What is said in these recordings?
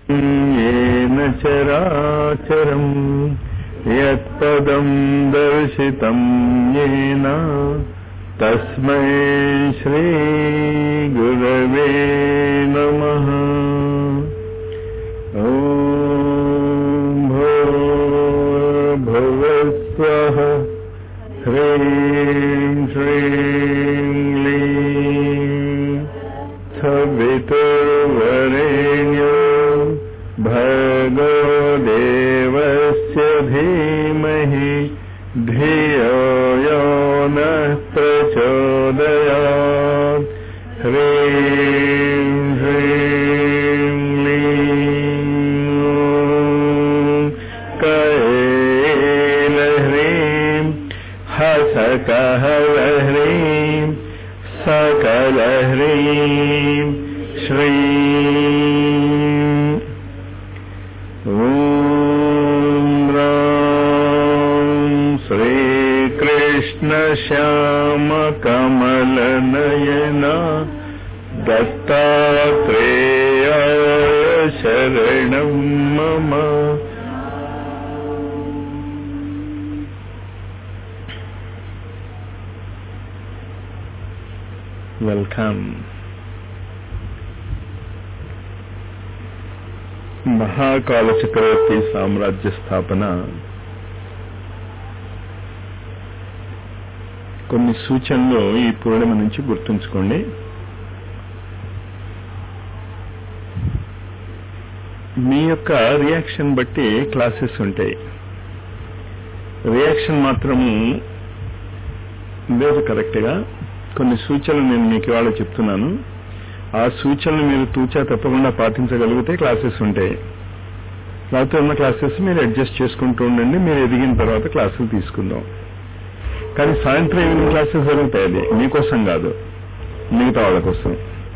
येन चराचरम् यत्पदम् दर्शितम् येन तस्मै श्रीगुरवे नमः ॐ भूर्भुवस्वः ह्रीं श्रीं लीं सवितुर्वरेण्यं भर्गो देवस्य धीमहि धियो यो नः प्रचोदयात् ह्रीं ह्रीं लीं कैलह्रीं हसकहलह्रीं सकलह्रीं श्रीं ॐ श्रीकृष्णश्यामकमलनयना दत्तात्रेयाय शरणं मम వెల్కమ్ మహాకాల చక్రవర్తి సామ్రాజ్య స్థాపన కొన్ని సూచనలు ఈ పూర్ణిమ నుంచి గుర్తుంచుకోండి మీ యొక్క రియాక్షన్ బట్టి క్లాసెస్ ఉంటాయి రియాక్షన్ మాత్రము లేదు కరెక్ట్గా కొన్ని సూచనలు నేను మీకు ఇవాళ చెప్తున్నాను ఆ సూచనలు మీరు తూచా తప్పకుండా పాటించగలిగితే క్లాసెస్ ఉంటాయి లేకపోతే ఉన్న క్లాసెస్ మీరు అడ్జస్ట్ చేసుకుంటూ ఉండండి మీరు ఎదిగిన తర్వాత క్లాసులు తీసుకుందాం కానీ సాయంత్రం ఈవినింగ్ క్లాసెస్ జరుగుతాయి అది మీకోసం కాదు మిగతా వాళ్ళ కోసం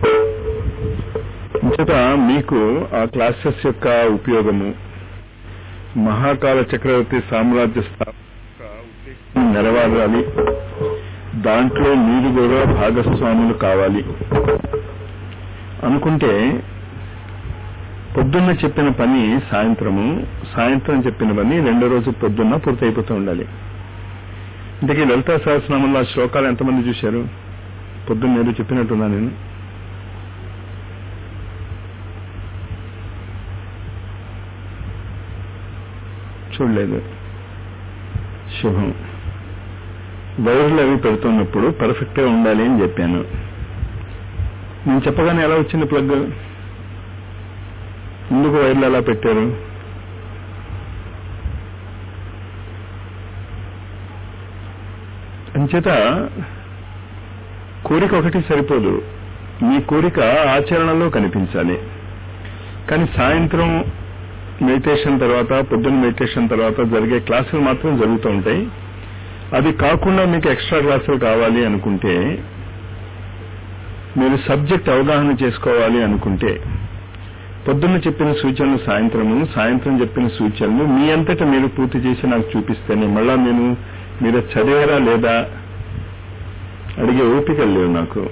ఇంచేత మీకు ఆ క్లాసెస్ యొక్క ఉపయోగము మహాకాల చక్రవర్తి సామ్రాజ్య స్థాపన నెరవేరాలి దాంట్లో మీరు కూడా భాగస్వాములు కావాలి అనుకుంటే పొద్దున్న చెప్పిన పని సాయంత్రము సాయంత్రం చెప్పిన పని రెండో రోజు పొద్దున్న పూర్తయిపోతూ ఉండాలి ఇంతకీ లలితా సహస్రనామంలో ఆ శ్లోకాలు ఎంతమంది చూశారు పొద్దున్న మీరు చెప్పినట్టున్నా నేను చూడలేదు శుభం వైర్లు అవి పెడుతున్నప్పుడు పర్ఫెక్ట్ గా ఉండాలి అని చెప్పాను నేను చెప్పగానే ఎలా వచ్చింది ప్లగ్ ఎందుకు వైర్లు ఎలా పెట్టారు అంచేత కోరిక ఒకటి సరిపోదు మీ కోరిక ఆచరణలో కనిపించాలి కానీ సాయంత్రం మెడిటేషన్ తర్వాత పొద్దున్న మెడిటేషన్ తర్వాత జరిగే క్లాసులు మాత్రం జరుగుతూ ఉంటాయి అది కాకుండా మీకు ఎక్స్ట్రా క్లాసులు కావాలి అనుకుంటే మీరు సబ్జెక్ట్ అవగాహన చేసుకోవాలి అనుకుంటే పొద్దున్న చెప్పిన సూచనలు సాయంత్రము సాయంత్రం చెప్పిన సూచనలు మీ అంతటా మీరు పూర్తి చేసి నాకు చూపిస్తేనే మళ్ళా నేను మీరు చదివారా లేదా అడిగే ఓపిక లేవు నాకు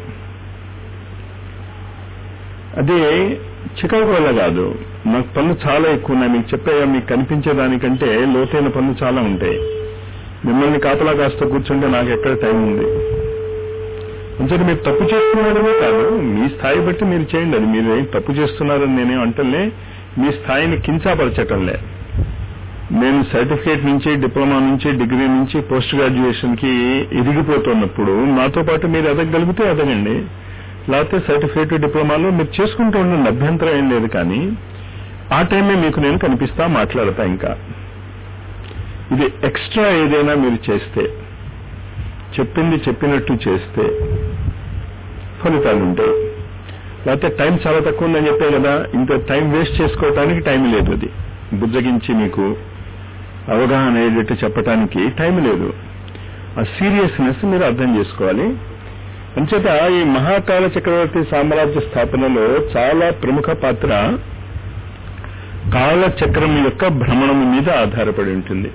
అదే చికాకు వల్ల కాదు నాకు పనులు చాలా ఎక్కువ ఉన్నాయి మీకు చెప్పే మీకు కనిపించేదానికంటే లోతైన పనులు చాలా ఉంటాయి మిమ్మల్ని కాపలా కాస్త కూర్చుంటే నాకు ఎక్కడ టైం ఉంది అంచేది మీరు తప్పు చేస్తున్నారనే కాదు మీ స్థాయి బట్టి మీరు చేయండి అది మీరు ఏం తప్పు చేస్తున్నారని నేనేం అంటలే మీ స్థాయిని కించాపరచటంలే నేను సర్టిఫికేట్ నుంచి డిప్లొమా నుంచి డిగ్రీ నుంచి పోస్ట్ గ్రాడ్యుయేషన్ కి ఎదిగిపోతున్నప్పుడు నాతో పాటు మీరు ఎదగగలిగితే ఎదగండి లేకపోతే సర్టిఫికేట్ డిప్లొమాలో మీరు చేసుకుంటూ ఉండండి అభ్యంతరం ఏం లేదు కానీ ఆ టైమే మీకు నేను కనిపిస్తా మాట్లాడతా ఇంకా ఇది ఎక్స్ట్రా ఏదైనా మీరు చేస్తే చెప్పింది చెప్పినట్టు చేస్తే ఫలితాలు ఉంటాయి లేకపోతే టైం చాలా తక్కువ ఉందని చెప్పే కదా ఇంత టైం వేస్ట్ చేసుకోవటానికి టైం లేదు అది బుజ్జగించి మీకు అవగాహన అయ్యేటట్టు చెప్పటానికి టైం లేదు ఆ సీరియస్నెస్ మీరు అర్థం చేసుకోవాలి అంచేత ఈ మహాకాల చక్రవర్తి సామ్రాజ్య స్థాపనలో చాలా ప్రముఖ పాత్ర కాలచక్రం యొక్క భ్రమణము మీద ఆధారపడి ఉంటుంది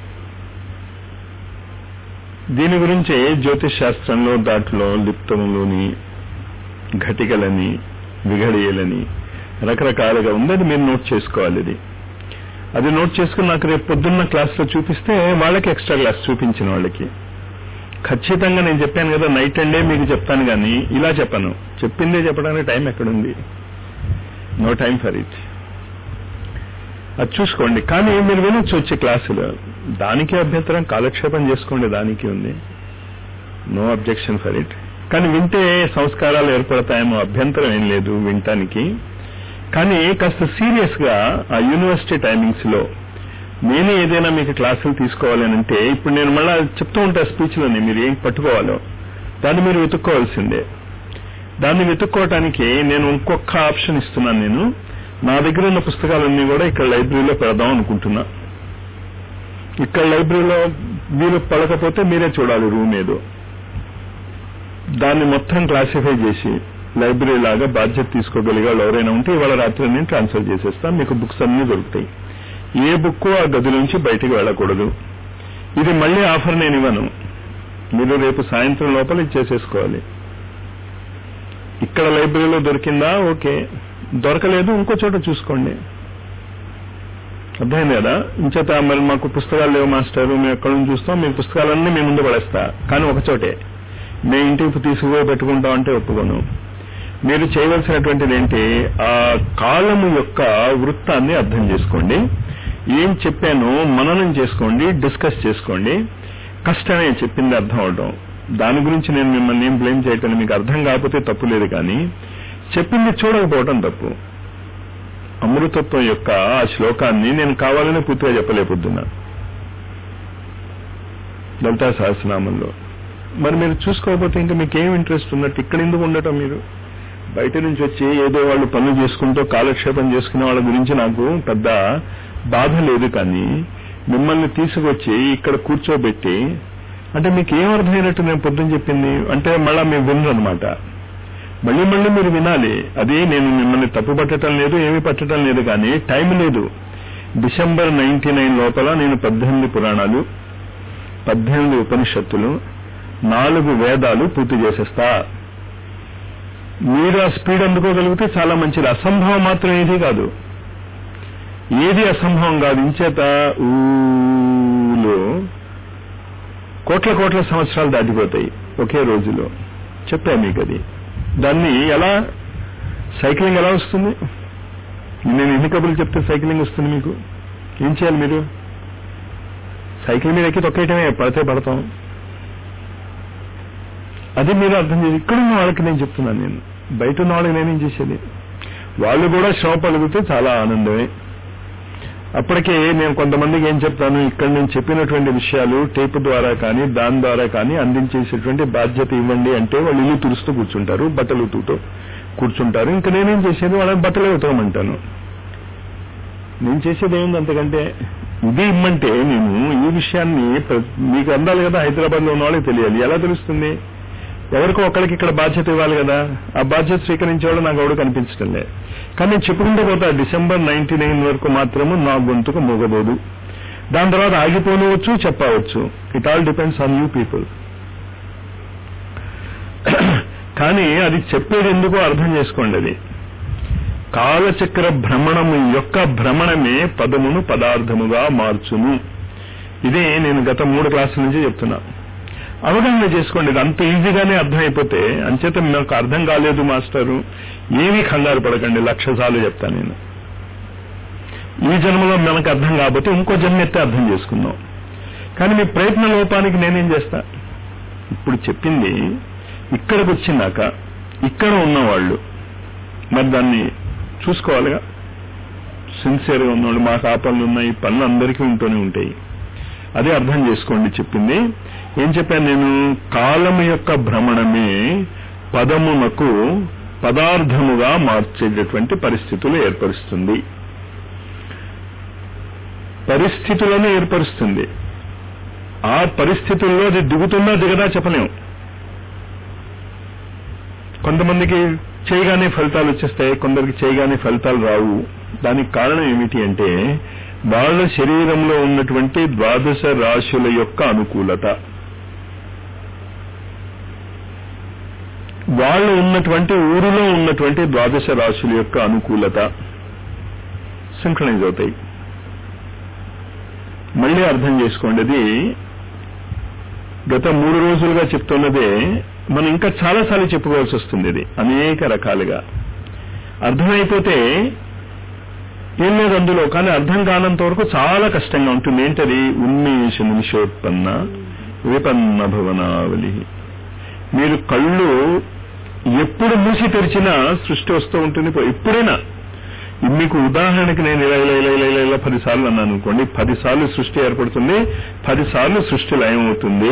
దీని గురించే జ్యోతిష్ శాస్త్రంలో దాంట్లో లిప్తములోని ఘటికలని విఘడియలని రకరకాలుగా ఉంది అది మీరు నోట్ చేసుకోవాలి ఇది అది నోట్ చేసుకుని నాకు రేపు పొద్దున్న క్లాస్లో చూపిస్తే వాళ్ళకి ఎక్స్ట్రా క్లాస్ చూపించిన వాళ్ళకి ఖచ్చితంగా నేను చెప్పాను కదా నైట్ అండ్ డే మీకు చెప్తాను కానీ ఇలా చెప్పను చెప్పిందే చెప్పడానికి టైం ఎక్కడుంది నో టైం ఫర్ ఇట్ అది చూసుకోండి కానీ మీరు వినొచ్చు వచ్చే క్లాసులు దానికి అభ్యంతరం కాలక్షేపం చేసుకోండి దానికి ఉంది నో అబ్జెక్షన్ ఫర్ ఇట్ కానీ వింటే సంస్కారాలు ఏర్పడతాయేమో అభ్యంతరం ఏం లేదు వినటానికి కానీ కాస్త సీరియస్ గా ఆ యూనివర్సిటీ టైమింగ్స్ లో నేనే ఏదైనా మీకు క్లాసులు తీసుకోవాలి అని అంటే ఇప్పుడు నేను మళ్ళీ చెప్తూ ఉంటా స్పీచ్ లోని మీరు ఏం పట్టుకోవాలో దాన్ని మీరు వెతుక్కోవాల్సిందే దాన్ని వెతుక్కోవటానికి నేను ఇంకొక ఆప్షన్ ఇస్తున్నాను నేను నా దగ్గర ఉన్న పుస్తకాలన్నీ కూడా ఇక్కడ లైబ్రరీలో పెడదాం అనుకుంటున్నా ఇక్కడ లైబ్రరీలో వీలు పడకపోతే మీరే చూడాలి రూమ్ ఏదో దాన్ని మొత్తం క్లాసిఫై చేసి లైబ్రరీ లాగా బాధ్యత తీసుకోగలిగే వాళ్ళు ఎవరైనా ఉంటే ఇవాళ రాత్రి నేను ట్రాన్స్ఫర్ చేసేస్తాను మీకు బుక్స్ అన్ని దొరుకుతాయి ఏ బుక్ ఆ గది నుంచి బయటికి వెళ్ళకూడదు ఇది మళ్ళీ ఆఫర్ నేను ఇవ్వను మీరు రేపు సాయంత్రం లోపల ఇచ్చేసేసుకోవాలి ఇక్కడ లైబ్రరీలో దొరికిందా ఓకే దొరకలేదు ఇంకో చోట చూసుకోండి అర్థమైంది కదా ఇంచేత మరి మాకు పుస్తకాలు లేవు మాస్టర్ మేము ఎక్కడ నుంచి చూస్తాం మీ పుస్తకాలన్నీ మీ ముందు పడేస్తా కానీ ఒక చోటే మేము ఇంటికి తీసుకుపోయి పెట్టుకుంటాం అంటే ఒప్పుకోను మీరు చేయవలసినటువంటిది ఏంటి ఆ కాలము యొక్క వృత్తాన్ని అర్థం చేసుకోండి ఏం చెప్పానో మననం చేసుకోండి డిస్కస్ చేసుకోండి కష్టమే చెప్పింది అర్థం అవడం దాని గురించి నేను మిమ్మల్ని ఏం బ్లేమ్ చేయటం మీకు అర్థం కాకపోతే తప్పు లేదు కానీ చెప్పింది చూడకపోవటం తప్పు అమృతత్వం యొక్క ఆ శ్లోకాన్ని నేను కావాలని పూర్తిగా చెప్పలేకపోతున్నా లలితా సహస్రనామంలో మరి మీరు చూసుకోకపోతే ఇంకా మీకు ఏం ఇంట్రెస్ట్ ఉన్నట్టు ఇక్కడ ఎందుకు ఉండటం మీరు బయట నుంచి వచ్చి ఏదో వాళ్ళు పనులు చేసుకుంటూ కాలక్షేపం చేసుకునే వాళ్ళ గురించి నాకు పెద్ద బాధ లేదు కానీ మిమ్మల్ని తీసుకొచ్చి ఇక్కడ కూర్చోబెట్టి అంటే మీకు ఏం అర్థమైనట్టు నేను పొద్దున చెప్పింది అంటే మళ్ళా మీరు వినరు అనమాట మళ్ళీ మళ్ళీ మీరు వినాలి అది నేను మిమ్మల్ని తప్పు పట్టడం లేదు ఏమీ పట్టడం లేదు కానీ టైం లేదు డిసెంబర్ నైన్టీ నైన్ లోపల నేను పద్దెనిమిది పురాణాలు పద్దెనిమిది ఉపనిషత్తులు నాలుగు వేదాలు పూర్తి చేసేస్తా మీరు ఆ స్పీడ్ అందుకోగలిగితే చాలా మంచిది అసంభవం మాత్రం ఏది కాదు ఏది అసంభవం కాదు ఇంచేత ఊలో కోట్ల కోట్ల సంవత్సరాలు దాటిపోతాయి ఒకే రోజులో చెప్పా మీకు అది దాన్ని ఎలా సైక్లింగ్ ఎలా వస్తుంది నేను ఎన్ని కబుర్లు చెప్తే సైక్లింగ్ వస్తుంది మీకు ఏం చేయాలి మీరు సైకిల్ మీద ఎక్కి తొక్కేయటమే పడితే పడతాం అది మీరు అర్థం చేసి ఇక్కడ ఉన్న వాళ్ళకి నేను చెప్తున్నాను నేను బయట ఉన్న వాళ్ళకి నేనేం చేసేది వాళ్ళు కూడా శ్రమ పలుకుతే చాలా ఆనందమే అప్పటికే నేను కొంతమందికి ఏం చెప్తాను ఇక్కడ నేను చెప్పినటువంటి విషయాలు టేప్ ద్వారా కానీ దాని ద్వారా కానీ అందించేసేటువంటి బాధ్యత ఇవ్వండి అంటే వాళ్ళు ఇల్లు తుడుస్తూ కూర్చుంటారు బట్టలు ఉతుకుతూ కూర్చుంటారు ఇంకా నేనేం చేసేది వాళ్ళని బట్టలే ఉతకమంటాను నేను చేసేది ఏముంది అంతకంటే ఇది ఇమ్మంటే నేను ఈ విషయాన్ని ప్ర- మీకు అందాలి కదా హైదరాబాద్ లో ఉన్న వాళ్ళకి తెలియాలి ఎలా తెలుస్తుంది ఎవరికో ఒకరికి ఇక్కడ బాధ్యత ఇవ్వాలి కదా ఆ బాధ్యత స్వీకరించేవాడు నాకు ఎవడు కనిపించడం లేదు కానీ నేను చెప్పుకుంటూ పోతా డిసెంబర్ నైన్టీ నైన్ వరకు మాత్రము నా గొంతుకు మోగబోదు దాని తర్వాత ఆగిపోనవచ్చు చెప్పవచ్చు it all depends on you people కానీ అది చెప్పేది ఎందుకో అర్థం చేసుకోండి అది కాలచక్ర భ్రమణము యొక్క భ్రమణమే పదమును పదార్థముగా మార్చును ఇదే నేను గత మూడు క్లాసుల నుంచి చెప్తున్నా అవగాహన చేసుకోండి ఇది అంత ఈజీగానే అర్థమైపోతే అంచేత నాకు అర్థం కాలేదు మాస్టరు ఏమీ కంగారు పడకండి లక్ష సార్లు చెప్తాను నేను ఈ జన్మలో మనకు అర్థం కాకపోతే ఇంకో జన్మ ఎత్తే అర్థం చేసుకుందాం కానీ మీ ప్రయత్న లోపానికి నేనేం చేస్తా ఇప్పుడు చెప్పింది ఇక్కడికి వచ్చినాక ఇక్కడ ఉన్నవాళ్ళు మరి దాన్ని చూసుకోవాలిగా సిన్సియర్గా ఉన్నవాళ్ళు మాకు ఆ పనులు ఉన్నాయి ఈ పనులు అందరికీ ఉంటూనే ఉంటాయి అదే అర్థం చేసుకోండి చెప్పింది ఏం చెప్పాను నేను కాలము యొక్క భ్రమణమే పదమునకు పదార్థముగా మార్చేటటువంటి పరిస్థితులు ఏర్పరుస్తుంది పరిస్థితులను ఏర్పరుస్తుంది ఆ పరిస్థితుల్లో అది దిగుతుందా దిగదా చెప్పలేం కొంతమందికి చేయగానే ఫలితాలు వచ్చేస్తాయి కొందరికి చేయగానే ఫలితాలు రావు దానికి కారణం ఏమిటి అంటే వాళ్ళ శరీరంలో ఉన్నటువంటి ద్వాదశ రాశుల యొక్క అనుకూలత వాళ్ళు ఉన్నటువంటి ఊరిలో ఉన్నటువంటి ద్వాదశ రాశుల యొక్క అనుకూలత సింక్రనైజ్ అవుతాయి మళ్ళీ అర్థం చేసుకోండి అది గత మూడు రోజులుగా చెప్తున్నదే మనం ఇంకా చాలాసార్లు చెప్పుకోవాల్సి వస్తుంది ఇది అనేక రకాలుగా అర్థమైపోతే ఏం లేదు అందులో కానీ అర్థం కానంత వరకు చాలా కష్టంగా ఉంటుంది ఏంటది ఉన్మేష నిమిషోత్పన్న విపన్న భవనావలి మీరు కళ్ళు ఎప్పుడు మూసి తెరిచినా సృష్టి వస్తూ ఉంటుంది ఎప్పుడైనా మీకు ఉదాహరణకి నేను ఇలా ఇలా ఇలా ఇలా ఇలా ఇలా పదిసార్లు అన్నాను అనుకోండి పదిసార్లు సృష్టి ఏర్పడుతుంది పదిసార్లు సృష్టి లయం అవుతుంది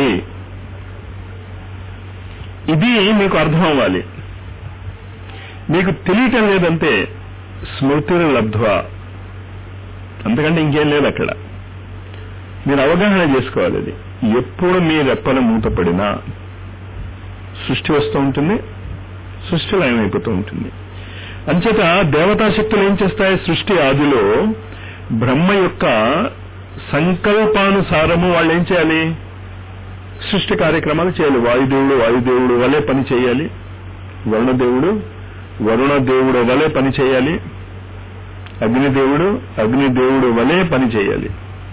ఇది మీకు అర్థం అవ్వాలి మీకు తెలియటం లేదంటే స్మృతిని లబ్ధ్వ అంతకంటే ఇంకేం లేదు అక్కడ మీరు అవగాహన చేసుకోవాలి అది ఎప్పుడు మీ రెప్పల మూతపడినా సృష్టి వస్తూ ఉంటుంది సృష్టి లయమైపోతూ ఉంటుంది అంచేత దేవతాశక్తులు ఏం చేస్తాయి సృష్టి ఆదిలో బ్రహ్మ యొక్క సంకల్పానుసారము వాళ్ళు ఏం చేయాలి సృష్టి కార్యక్రమాలు చేయాలి వాయుదేవుడు వాయుదేవుడు వలె పని చేయాలి వరుణదేవుడు వరుణ దేవుడు వలె పని చేయాలి అగ్నిదేవుడు అగ్నిదేవుడు వలె పని చేయాలి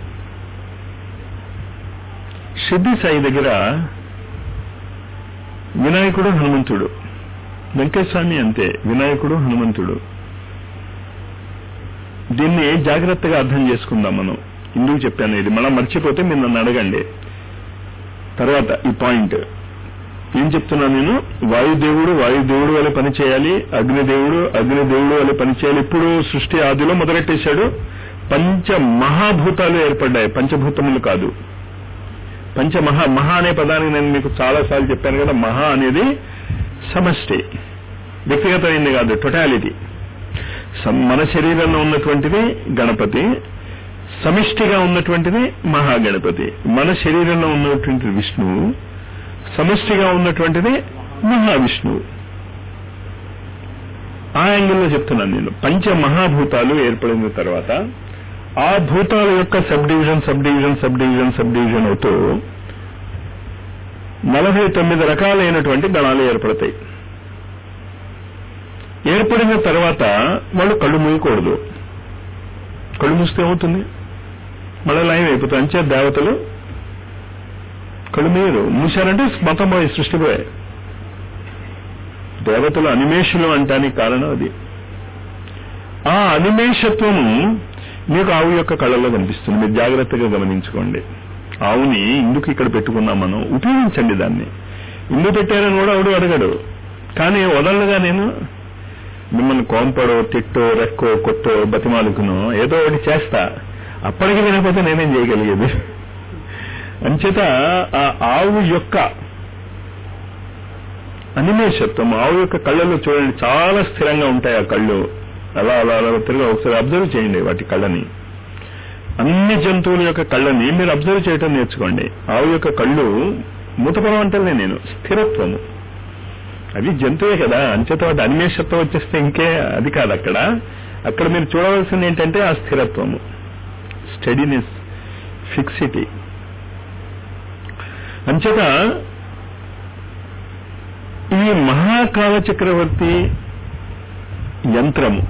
సిద్ధి సాయి దగ్గర వినాయకుడు హనుమంతుడు వెంకటస్వామి అంతే వినాయకుడు హనుమంతుడు దీన్ని జాగ్రత్తగా అర్థం చేసుకుందాం మనం ఎందుకు చెప్పాను ఇది మనం మర్చిపోతే మీరు నన్ను అడగండి తర్వాత ఈ పాయింట్ ఏం చెప్తున్నా నేను వాయుదేవుడు వాయుదేవుడు వల్ల పని చేయాలి అగ్నిదేవుడు అగ్నిదేవుడు వల్ల పని చేయాలి ఇప్పుడు సృష్టి ఆదిలో మొదలెట్టేశాడు పంచ మహాభూతాలు ఏర్పడ్డాయి పంచభూతములు కాదు పంచ మహా మహా అనే పదానికి నేను మీకు చాలా సార్లు చెప్పాను కదా మహా అనేది సమష్టి వ్యక్తిగతమైంది కాదు టొటాలిటీ మన శరీరంలో ఉన్నటువంటిది గణపతి సమిష్టిగా ఉన్నటువంటిది మహాగణపతి మన శరీరంలో ఉన్నటువంటి విష్ణువు సమష్టిగా ఉన్నటువంటిది మహావిష్ణువు ఆ యాంగిల్లో చెప్తున్నాను నేను పంచ మహాభూతాలు ఏర్పడిన తర్వాత ఆ భూతాల యొక్క sub division sub division sub division sub division అవుతూ నలభై తొమ్మిది రకాలైనటువంటి గణాలు ఏర్పడతాయి ఏర్పడిన తర్వాత వాళ్ళు కళ్ళు మూయకూడదు కళ్ళు మూస్తే ఏమవుతుంది మళ్ళీ లయం అయిపోతుంది అంచే దేవతలు కళ్ళు మూయరు మూసారంటే మతం పోయి సృష్టి పోయాయి దేవతలు అనిమేషులు అంటానికి కారణం అది ఆ అనిమేషత్వము మీకు ఆవు యొక్క కళ్ళలో కనిపిస్తుంది మీరు జాగ్రత్తగా గమనించుకోండి ఆవుని ఇందుకు ఇక్కడ పెట్టుకున్నాం మనం ఉపయోగించండి దాన్ని ఇందుకు పెట్టారని కూడా ఎవడు అడగడు కానీ వదలగా నేను మిమ్మల్ని కోంపడో తిట్టో రెక్కో కొట్టో బతిమాలుకునో ఏదో ఒకటి చేస్తా అప్పటికి వినకపోతే నేనేం చేయగలిగేది అంచేత ఆ ఆవు యొక్క అనిమేషత్వం ఆవు యొక్క కళ్ళలో చూడండి చాలా స్థిరంగా ఉంటాయి ఆ కళ్ళు అలా అలా అలా తిరిగి ఒకసారి అబ్జర్వ్ చేయండి వాటి కళ్ళని అన్ని జంతువుల యొక్క కళ్ళని మీరు అబ్జర్వ్ చేయటం నేర్చుకోండి ఆవు యొక్క కళ్ళు మూతపడం అంటలే నేను స్థిరత్వము అవి జంతువే కదా అంచేత వాటి అనిమేషత్వం వచ్చేస్తే ఇంకే అది కాదు అక్కడ అక్కడ మీరు చూడవలసింది ఏంటంటే ఆ స్థిరత్వము స్టడీనెస్ ఫిక్సిటీ అంచేత ఈ మహాకాల చక్రవర్తి యంత్రము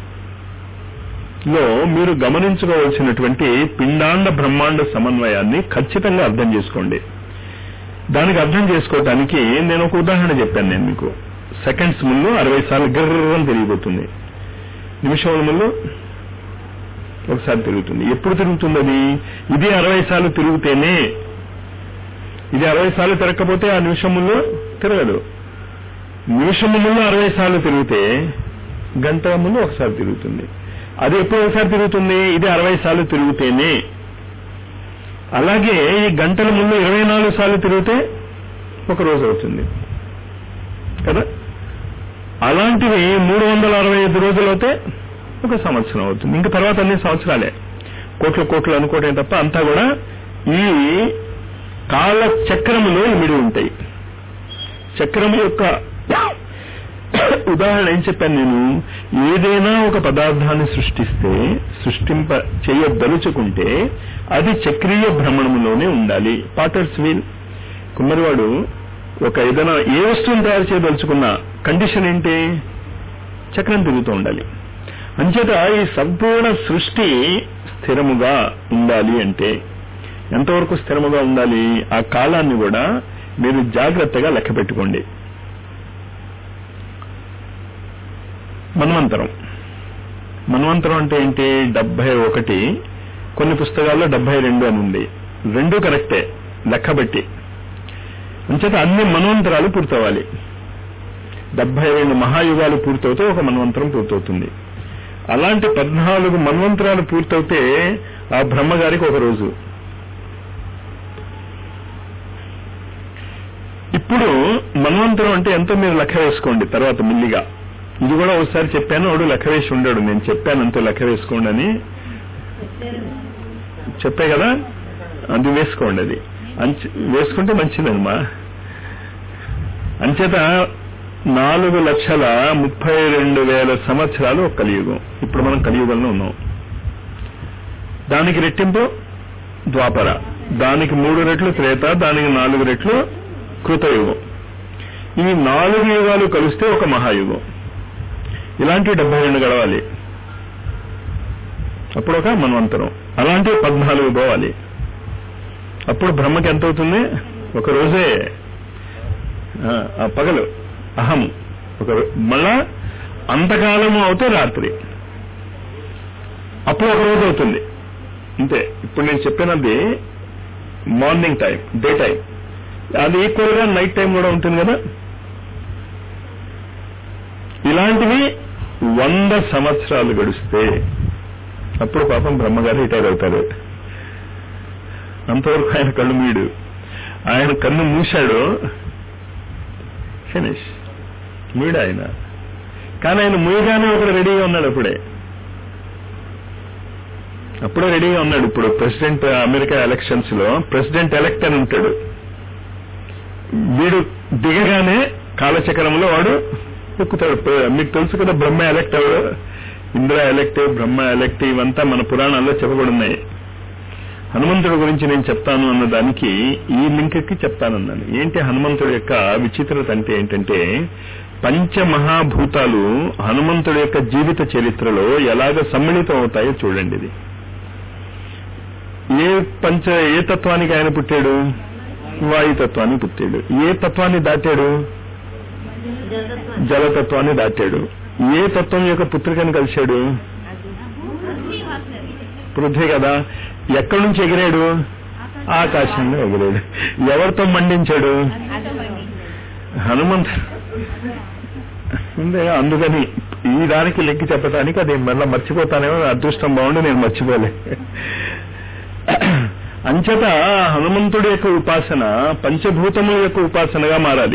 లో మీరు గమనించుకోవాల్సినటువంటి పిండాండ బ్రహ్మాండ సమన్వయాన్ని ఖచ్చితంగా అర్థం చేసుకోండి దానికి అర్థం చేసుకోవటానికి నేను ఒక ఉదాహరణ చెప్పాను నేను మీకు సెకండ్స్ ముందు అరవై సార్లు గర్రం తిరిగిపోతుంది నిమిషముల ముందు ఒకసారి తిరుగుతుంది ఎప్పుడు తిరుగుతుంది అది ఇది అరవై సార్లు తిరిగితేనే ఇది అరవై సార్లు తిరగకపోతే ఆ నిమిషం ముందు తిరగదు నిమిషం ముందు అరవై సార్లు తిరిగితే గంట ముందు ఒకసారి తిరుగుతుంది అది ఎప్పుడు ఒకసారి తిరుగుతుంది ఇది అరవై సార్లు తిరిగితేనే అలాగే ఈ గంటల ముందు ఇరవై నాలుగు సార్లు తిరిగితే ఒక రోజు అవుతుంది కదా అలాంటివి మూడు వందల అరవై ఐదు రోజులు అయితే ఒక సంవత్సరం అవుతుంది ఇంకా తర్వాత అన్ని సంవత్సరాలే కోట్లు కోట్లు అనుకోవటం తప్ప అంతా కూడా ఈ కాల చక్రములో ఇమిడి ఉంటాయి చక్రము యొక్క ఉదాహరణ ఏం చెప్పాను నేను ఏదైనా ఒక పదార్థాన్ని సృష్టిస్తే సృష్టింప చేయదలుచుకుంటే అది చక్రీయ భ్రమణములోనే ఉండాలి పాటర్స్ వీల్ కుమ్మరివాడు ఒక ఏదైనా ఏ వస్తువుని తయారు చేయదలుచుకున్నా కండిషన్ ఏంటి చక్రం తిరుగుతూ ఉండాలి అంచేత ఈ సంపూర్ణ సృష్టి స్థిరముగా ఉండాలి అంటే ఎంతవరకు స్థిరముగా ఉండాలి ఆ కాలాన్ని కూడా మీరు జాగ్రత్తగా లెక్క పెట్టుకోండి మన్వంతరం మన్వంతరం అంటే ఏంటి డెబ్బై ఒకటి కొన్ని పుస్తకాల్లో డెబ్బై రెండు అని ఉంది రెండు కరెక్టే లెక్క బట్టి అంచేత అన్ని మన్వంతరాలు పూర్తవ్వాలి డెబ్బై రెండు మహాయుగాలు పూర్తవుతే ఒక మన్వంతరం పూర్తవుతుంది అలాంటి పద్నాలుగు మన్వంతరాలు పూర్తవుతే ఆ బ్రహ్మగారికి ఒక రోజు ఇప్పుడు మన్వంతరం అంటే ఎంతో మీరు లెక్క వేసుకోండి తర్వాత మిల్లిగా ఇది కూడా ఒకసారి చెప్పాను వాడు లెక్క వేసి ఉండాడు నేను చెప్పాను అంతే లెక్క వేసుకోండి అని చెప్పే కదా అది వేసుకోండి అది అంచ వేసుకుంటే మంచిదమ్మా అంచేత నాలుగు లక్షల ముప్పై రెండు వేల సంవత్సరాలు ఒక కలియుగం ఇప్పుడు మనం కలియుగంలో ఉన్నాం దానికి రెట్టింపు ద్వాపర దానికి మూడు రెట్లు త్రేత దానికి నాలుగు రెట్లు కృతయుగం ఈ నాలుగు యుగాలు కలిస్తే ఒక మహాయుగం ఇలాంటి డెబ్బై రెండు గడవాలి అప్పుడు ఒక మన్వంతరం అలాంటి పద్నాలుగు పోవాలి అప్పుడు బ్రహ్మకి ఎంత అవుతుంది ఒక రోజే ఆ పగలు అహం ఒక మళ్ళా అంతకాలము అవుతే రాత్రి అప్పుడు ఒక రోజు అవుతుంది అంతే ఇప్పుడు నేను చెప్పినది మార్నింగ్ టైం డే టైం అది ఈక్వల్ గా నైట్ టైం కూడా ఉంటుంది కదా ఇలాంటివి వంద సంవత్సరాలు గడిస్తే అప్పుడు పాపం బ్రహ్మగారు రిటైర్ అవుతారు అంతవరకు ఆయన కళ్ళు మీడు ఆయన కన్ను మూశాడు ఫినిష్ మూడు ఆయన కానీ ఆయన మూయగానే ఒకడు రెడీగా ఉన్నాడు అప్పుడే అప్పుడే రెడీగా ఉన్నాడు ఇప్పుడు ప్రెసిడెంట్ అమెరికా ఎలక్షన్స్ లో ప్రెసిడెంట్ ఎలక్ట్ అని ఉంటాడు వీడు దిగగానే కాలచక్రంలో వాడు ఎక్కుతాడు మీకు తెలుసు కదా బ్రహ్మ ఎలక్ట్ ఎవరు ఇంద్ర ఎలక్ట్ బ్రహ్మ ఎలక్ట్ ఇవంతా మన పురాణాల్లో చెప్పబడున్నాయి హనుమంతుడి గురించి నేను చెప్తాను అన్న దానికి ఈ లింక్ కి చెప్తానన్నాను ఏంటి హనుమంతుడి యొక్క విచిత్రత అంటే ఏంటంటే పంచమహాభూతాలు హనుమంతుడి యొక్క జీవిత చరిత్రలో ఎలాగ సమ్మిళితం అవుతాయో చూడండి ఇది ఏ పంచ ఏ తత్వానికి ఆయన పుట్టాడు వాయుతత్వాన్ని పుట్టాడు ఏ తత్వాన్ని దాటాడు జలతత్వాన్ని దాటాడు ఏ తత్వం యొక్క పుత్రికని కలిశాడు పృథ్వీ కదా ఎక్కడి నుంచి ఎగిరాడు ఆకాశంలో ఎగిరాడు ఎవరితో మండించాడు హనుమంత్ ఉందే అందుకని ఈ దానికి లెక్కి చెప్పడానికి అది మళ్ళీ మర్చిపోతానేమో అదృష్టం బాగుండి నేను మర్చిపోలే అంచేత హనుమంతుడి యొక్క ఉపాసన పంచభూతముల యొక్క ఉపాసనగా మారాలి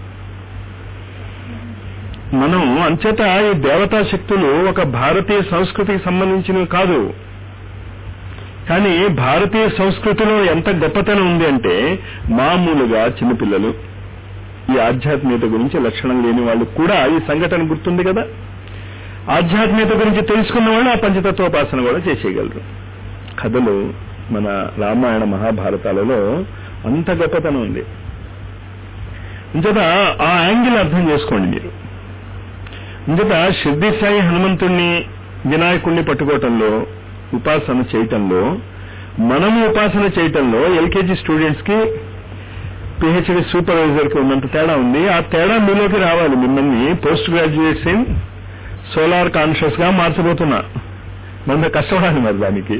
మనం అంచేత ఈ దేవతా శక్తులు ఒక భారతీయ సంస్కృతికి సంబంధించినవి కాదు కానీ భారతీయ సంస్కృతిలో ఎంత గొప్పతనం ఉంది అంటే మామూలుగా చిన్నపిల్లలు ఈ ఆధ్యాత్మికత గురించి లక్షణం లేని వాళ్ళు కూడా ఈ సంఘటన గుర్తుంది కదా ఆధ్యాత్మికత గురించి తెలుసుకున్న వాళ్ళు ఆ పంచతత్వోపాసన కూడా చేసేయగలరు కథలు మన రామాయణ మహాభారతాలలో అంత గొప్పతనం ఉంది ఇంచేత ఆ యాంగిల్ అర్థం చేసుకోండి మీరు ఇంచేత షిర్ది సాయి హనుమంతుణ్ణి వినాయకుణ్ణి పట్టుకోవటంలో ఉపాసన చేయటంలో మనము ఉపాసన చేయటంలో ఎల్కేజీ స్టూడెంట్స్ కి పిహెచ్డి సూపర్వైజర్ కి ఉన్నంత తేడా ఉంది ఆ తేడా మీలోకి రావాలి మిమ్మల్ని post graduates in solar conscious గా మార్చబోతున్నా మన కష్టపడాలి మరి దానికి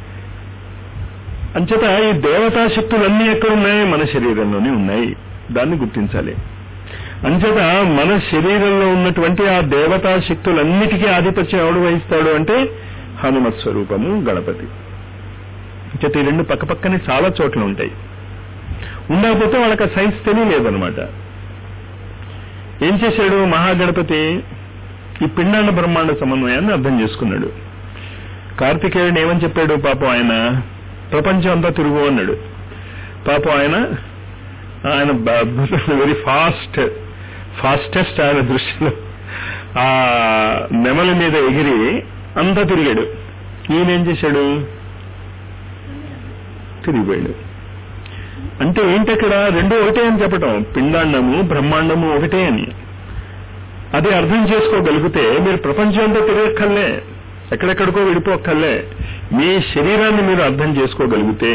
అంచేత ఈ దేవతా శక్తులన్నీ ఎక్కడ ఉన్నాయి మన శరీరంలోనే ఉన్నాయి దాన్ని గుర్తించాలి అంచేత మన శరీరంలో ఉన్నటువంటి ఆ దేవతా శక్తులన్నిటికీ ఆధిపత్యం ఎవడు వహిస్తాడు అంటే హనుమత్ స్వరూపము గణపతి అంచేత ఈ రెండు పక్కపక్కనే చాలా చోట్ల ఉంటాయి ఉండకపోతే వాళ్ళకి ఆ సైన్స్ తెలియలేదనమాట ఏం చేశాడు మహాగణపతి ఈ పిండాండ బ్రహ్మాండ సమన్వయాన్ని అర్థం చేసుకున్నాడు కార్తికేయుడు ఏమని చెప్పాడు పాపం ఆయన ప్రపంచం అంతా తిరుగు అన్నాడు పాపం ఆయన ఆయన వెరీ ఫాస్ట్ ఫాస్టెస్ట్ ఆయన దృష్టిలో ఆ నెమల మీద ఎగిరి అంతా తిరిగాడు ఈయన ఏం చేశాడు తిరిగిపోయాడు అంటే ఏంటి అక్కడ రెండు ఒకటే అని చెప్పటం పిండాండము బ్రహ్మాండము ఒకటే అని అది అర్థం చేసుకోగలిగితే మీరు ప్రపంచం అంతా తిరగక్కర్లే ఎక్కడెక్కడికో విడిపోక్కర్లే మీ శరీరాన్ని మీరు అర్థం చేసుకోగలిగితే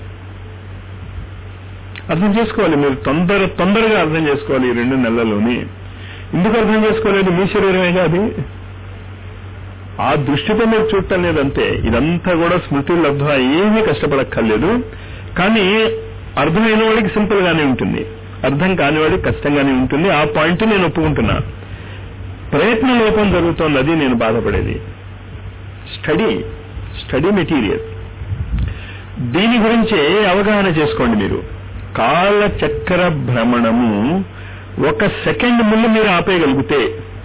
అర్థం చేసుకోవాలి మీరు తొందర తొందరగా అర్థం చేసుకోవాలి ఈ రెండు నెలల్లోని ఎందుకు అర్థం చేసుకోలేదు మీ శరీరమే కాదు ఆ దృష్టితో మీరు చూడటం లేదంతే ఇదంతా కూడా స్మృతి లబ్ధ ఏమీ కష్టపడక్కర్లేదు కానీ అర్థమైన వాడికి సింపుల్ గానే ఉంటుంది అర్థం కాని వాడికి కష్టంగానే ఉంటుంది ఆ పాయింట్ నేను ఒప్పుకుంటున్నా ప్రయత్న లోపం జరుగుతోంది అది నేను బాధపడేది స్టడీ స్టడీ మెటీరియల్ దీని గురించి అవగాహన చేసుకోండి మీరు కాలచక్ర భ్రమణము ఒక సెకండ్ ముందు మీరు ఆపేయగలిగితే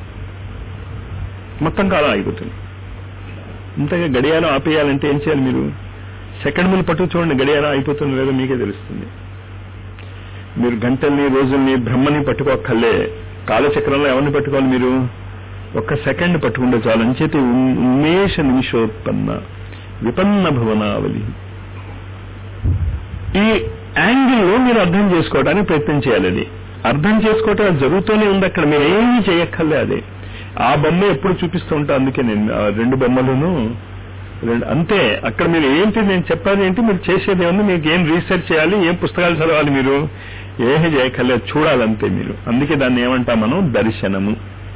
మొత్తం కాలం అయిపోతుంది ఇంతగా గడియారం ఆపేయాలంటే ఏం చేయాలి మీరు సెకండ్ ముందు పట్టు చూడండి గడియారం అయిపోతుంది లేదో మీకే తెలుస్తుంది మీరు గంటల్ని రోజుల్ని బ్రహ్మని పట్టుకోక్కర్లే కాలచక్రంలో ఎవరిని పట్టుకోవాలి మీరు ఒక్క సెకండ్ పట్టుకుంటే చాలు అంచేతి ఉన్- ఉన్మేష నిమిషోత్పన్న విపన్న భవనావలి ఈ యాంగిల్లో మీరు అర్థం చేసుకోవడానికి ప్రయత్నం చేయాలి అది అర్థం చేసుకోవటం అది జరుగుతూనే ఉంది అక్కడ మీరు ఏమీ చేయక్కర్లే అది ఆ బొమ్మ ఎప్పుడు చూపిస్తూ ఉంటా అందుకే నేను ఆ రెండు బొమ్మలను రెండు అంతే అక్కడ మీరు ఏంటి నేను చెప్పాలి ఏంటి మీరు చేసేది ఏముంది మీకు ఏం రీసెర్చ్ చేయాలి ఏం పుస్తకాలు చదవాలి మీరు ఏమీ చేయక్కర్లేదు చూడాలంతే మీరు అందుకే దాన్ని ఏమంటాం మనం దర్శనము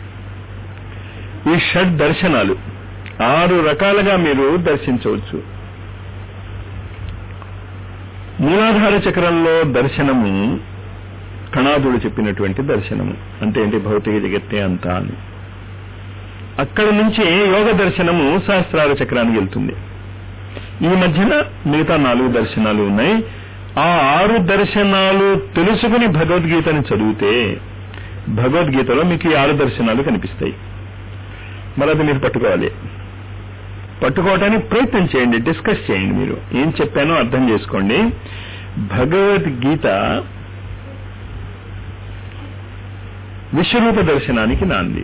ఈ షడ్ దర్శనాలు ఆరు రకాలుగా మీరు దర్శించవచ్చు మూలాధార చక్రంలో దర్శనము కణాదుడు చెప్పినటువంటి దర్శనము అంటే ఏంటి భౌతిక జగత్తే అంతా అని అక్కడ నుంచి యోగ దర్శనము సహస్రార చక్రానికి వెళ్తుంది ఈ మధ్యన మిగతా నాలుగు దర్శనాలు ఉన్నాయి ఆ ఆరు దర్శనాలు తెలుసుకుని భగవద్గీతని చదివితే భగవద్గీతలో మీకు ఈ ఆరు దర్శనాలు కనిపిస్తాయి మరి అది మీరు పట్టుకోవాలి పట్టుకోవటానికి ప్రయత్నం చేయండి డిస్కస్ చేయండి మీరు ఏం చెప్పానో అర్థం చేసుకోండి భగవద్గీత విశ్వరూప దర్శనానికి నాంది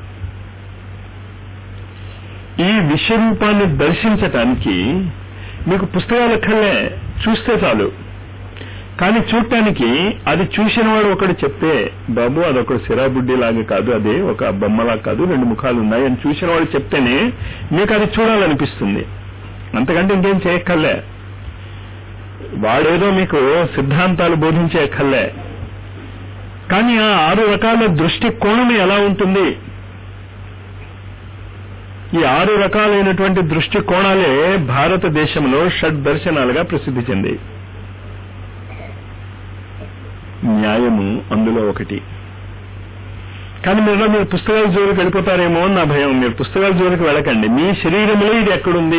ఈ విశ్వరూపాన్ని దర్శించటానికి మీకు పుస్తకాలు అక్కర్లే చూస్తే చాలు కానీ చూడటానికి అది చూసిన వాడు ఒకడు చెప్తే బాబు అదొక సిరాబుడ్డి లాగా కాదు అదే ఒక బొమ్మలా కాదు రెండు ముఖాలు ఉన్నాయి అని చూసిన వాడు చెప్తేనే మీకు అది చూడాలనిపిస్తుంది అంతకంటే ఇంకేం చేయక్కర్లే వాడేదో మీకు సిద్ధాంతాలు బోధించే అక్కర్లే కానీ ఆ ఆరు రకాల దృష్టి కోణం ఎలా ఉంటుంది ఈ ఆరు రకాలైనటువంటి దృష్టి కోణాలే భారతదేశంలో షడ్ దర్శనాలుగా ప్రసిద్ధి చెందాయి న్యాయము అందులో ఒకటి కానీ మీరు మీరు పుస్తకాల జోలికి వెళ్ళిపోతారేమో అని నా భయం మీరు పుస్తకాల జోలికి వెళ్ళకండి మీ శరీరంలో ఇది ఎక్కడుంది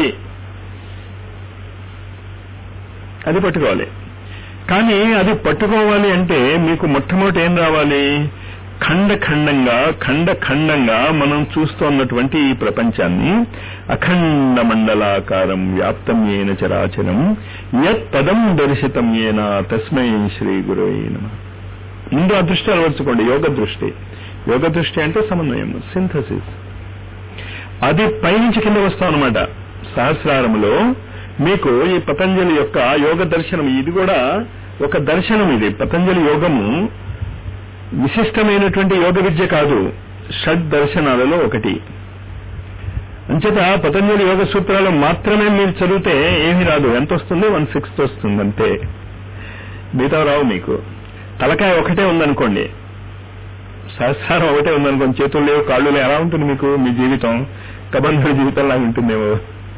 అది పట్టుకోవాలి కానీ అది పట్టుకోవాలి అంటే మీకు మొట్టమొదటి ఏం రావాలి ఖండ ఖండంగా ఖండ ఖండంగా మనం చూస్తున్నటువంటి ఈ ప్రపంచాన్ని అఖండ మండలాకారం వ్యాప్తం ఏన చరాచరం యత్ పదం దర్శితం ఏన తస్మై శ్రీ గురువై నమ ముందు ఆ దృష్టి అలవర్చుకోండి యోగ దృష్టి యోగ దృష్టి అంటే సమన్వయం సింథసిస్ అది పైనుంచి కింద వస్తాం అనమాట సహస్రారములో మీకు ఈ పతంజలి యొక్క యోగ దర్శనం ఇది కూడా ఒక దర్శనం ఇది పతంజలి యోగము విశిష్టమైనటువంటి యోగ విద్య కాదు షడ్ దర్శనాలలో ఒకటి అంచేత పతంజలి యోగ సూత్రాలు మాత్రమే మీరు చదివితే ఏమి రాదు ఎంత వస్తుంది వన్ సిక్స్త్ వస్తుంది అంతే మిగతా రావు మీకు తలకాయ ఒకటే ఉందనుకోండి సహస్రారం ఒకటే ఉందనుకోండి చేతులు లేవు కాళ్ళు లేవు ఎలా ఉంటుంది మీకు మీ జీవితం కబంధుడి జీవితం లాగా ఉంటుందేమో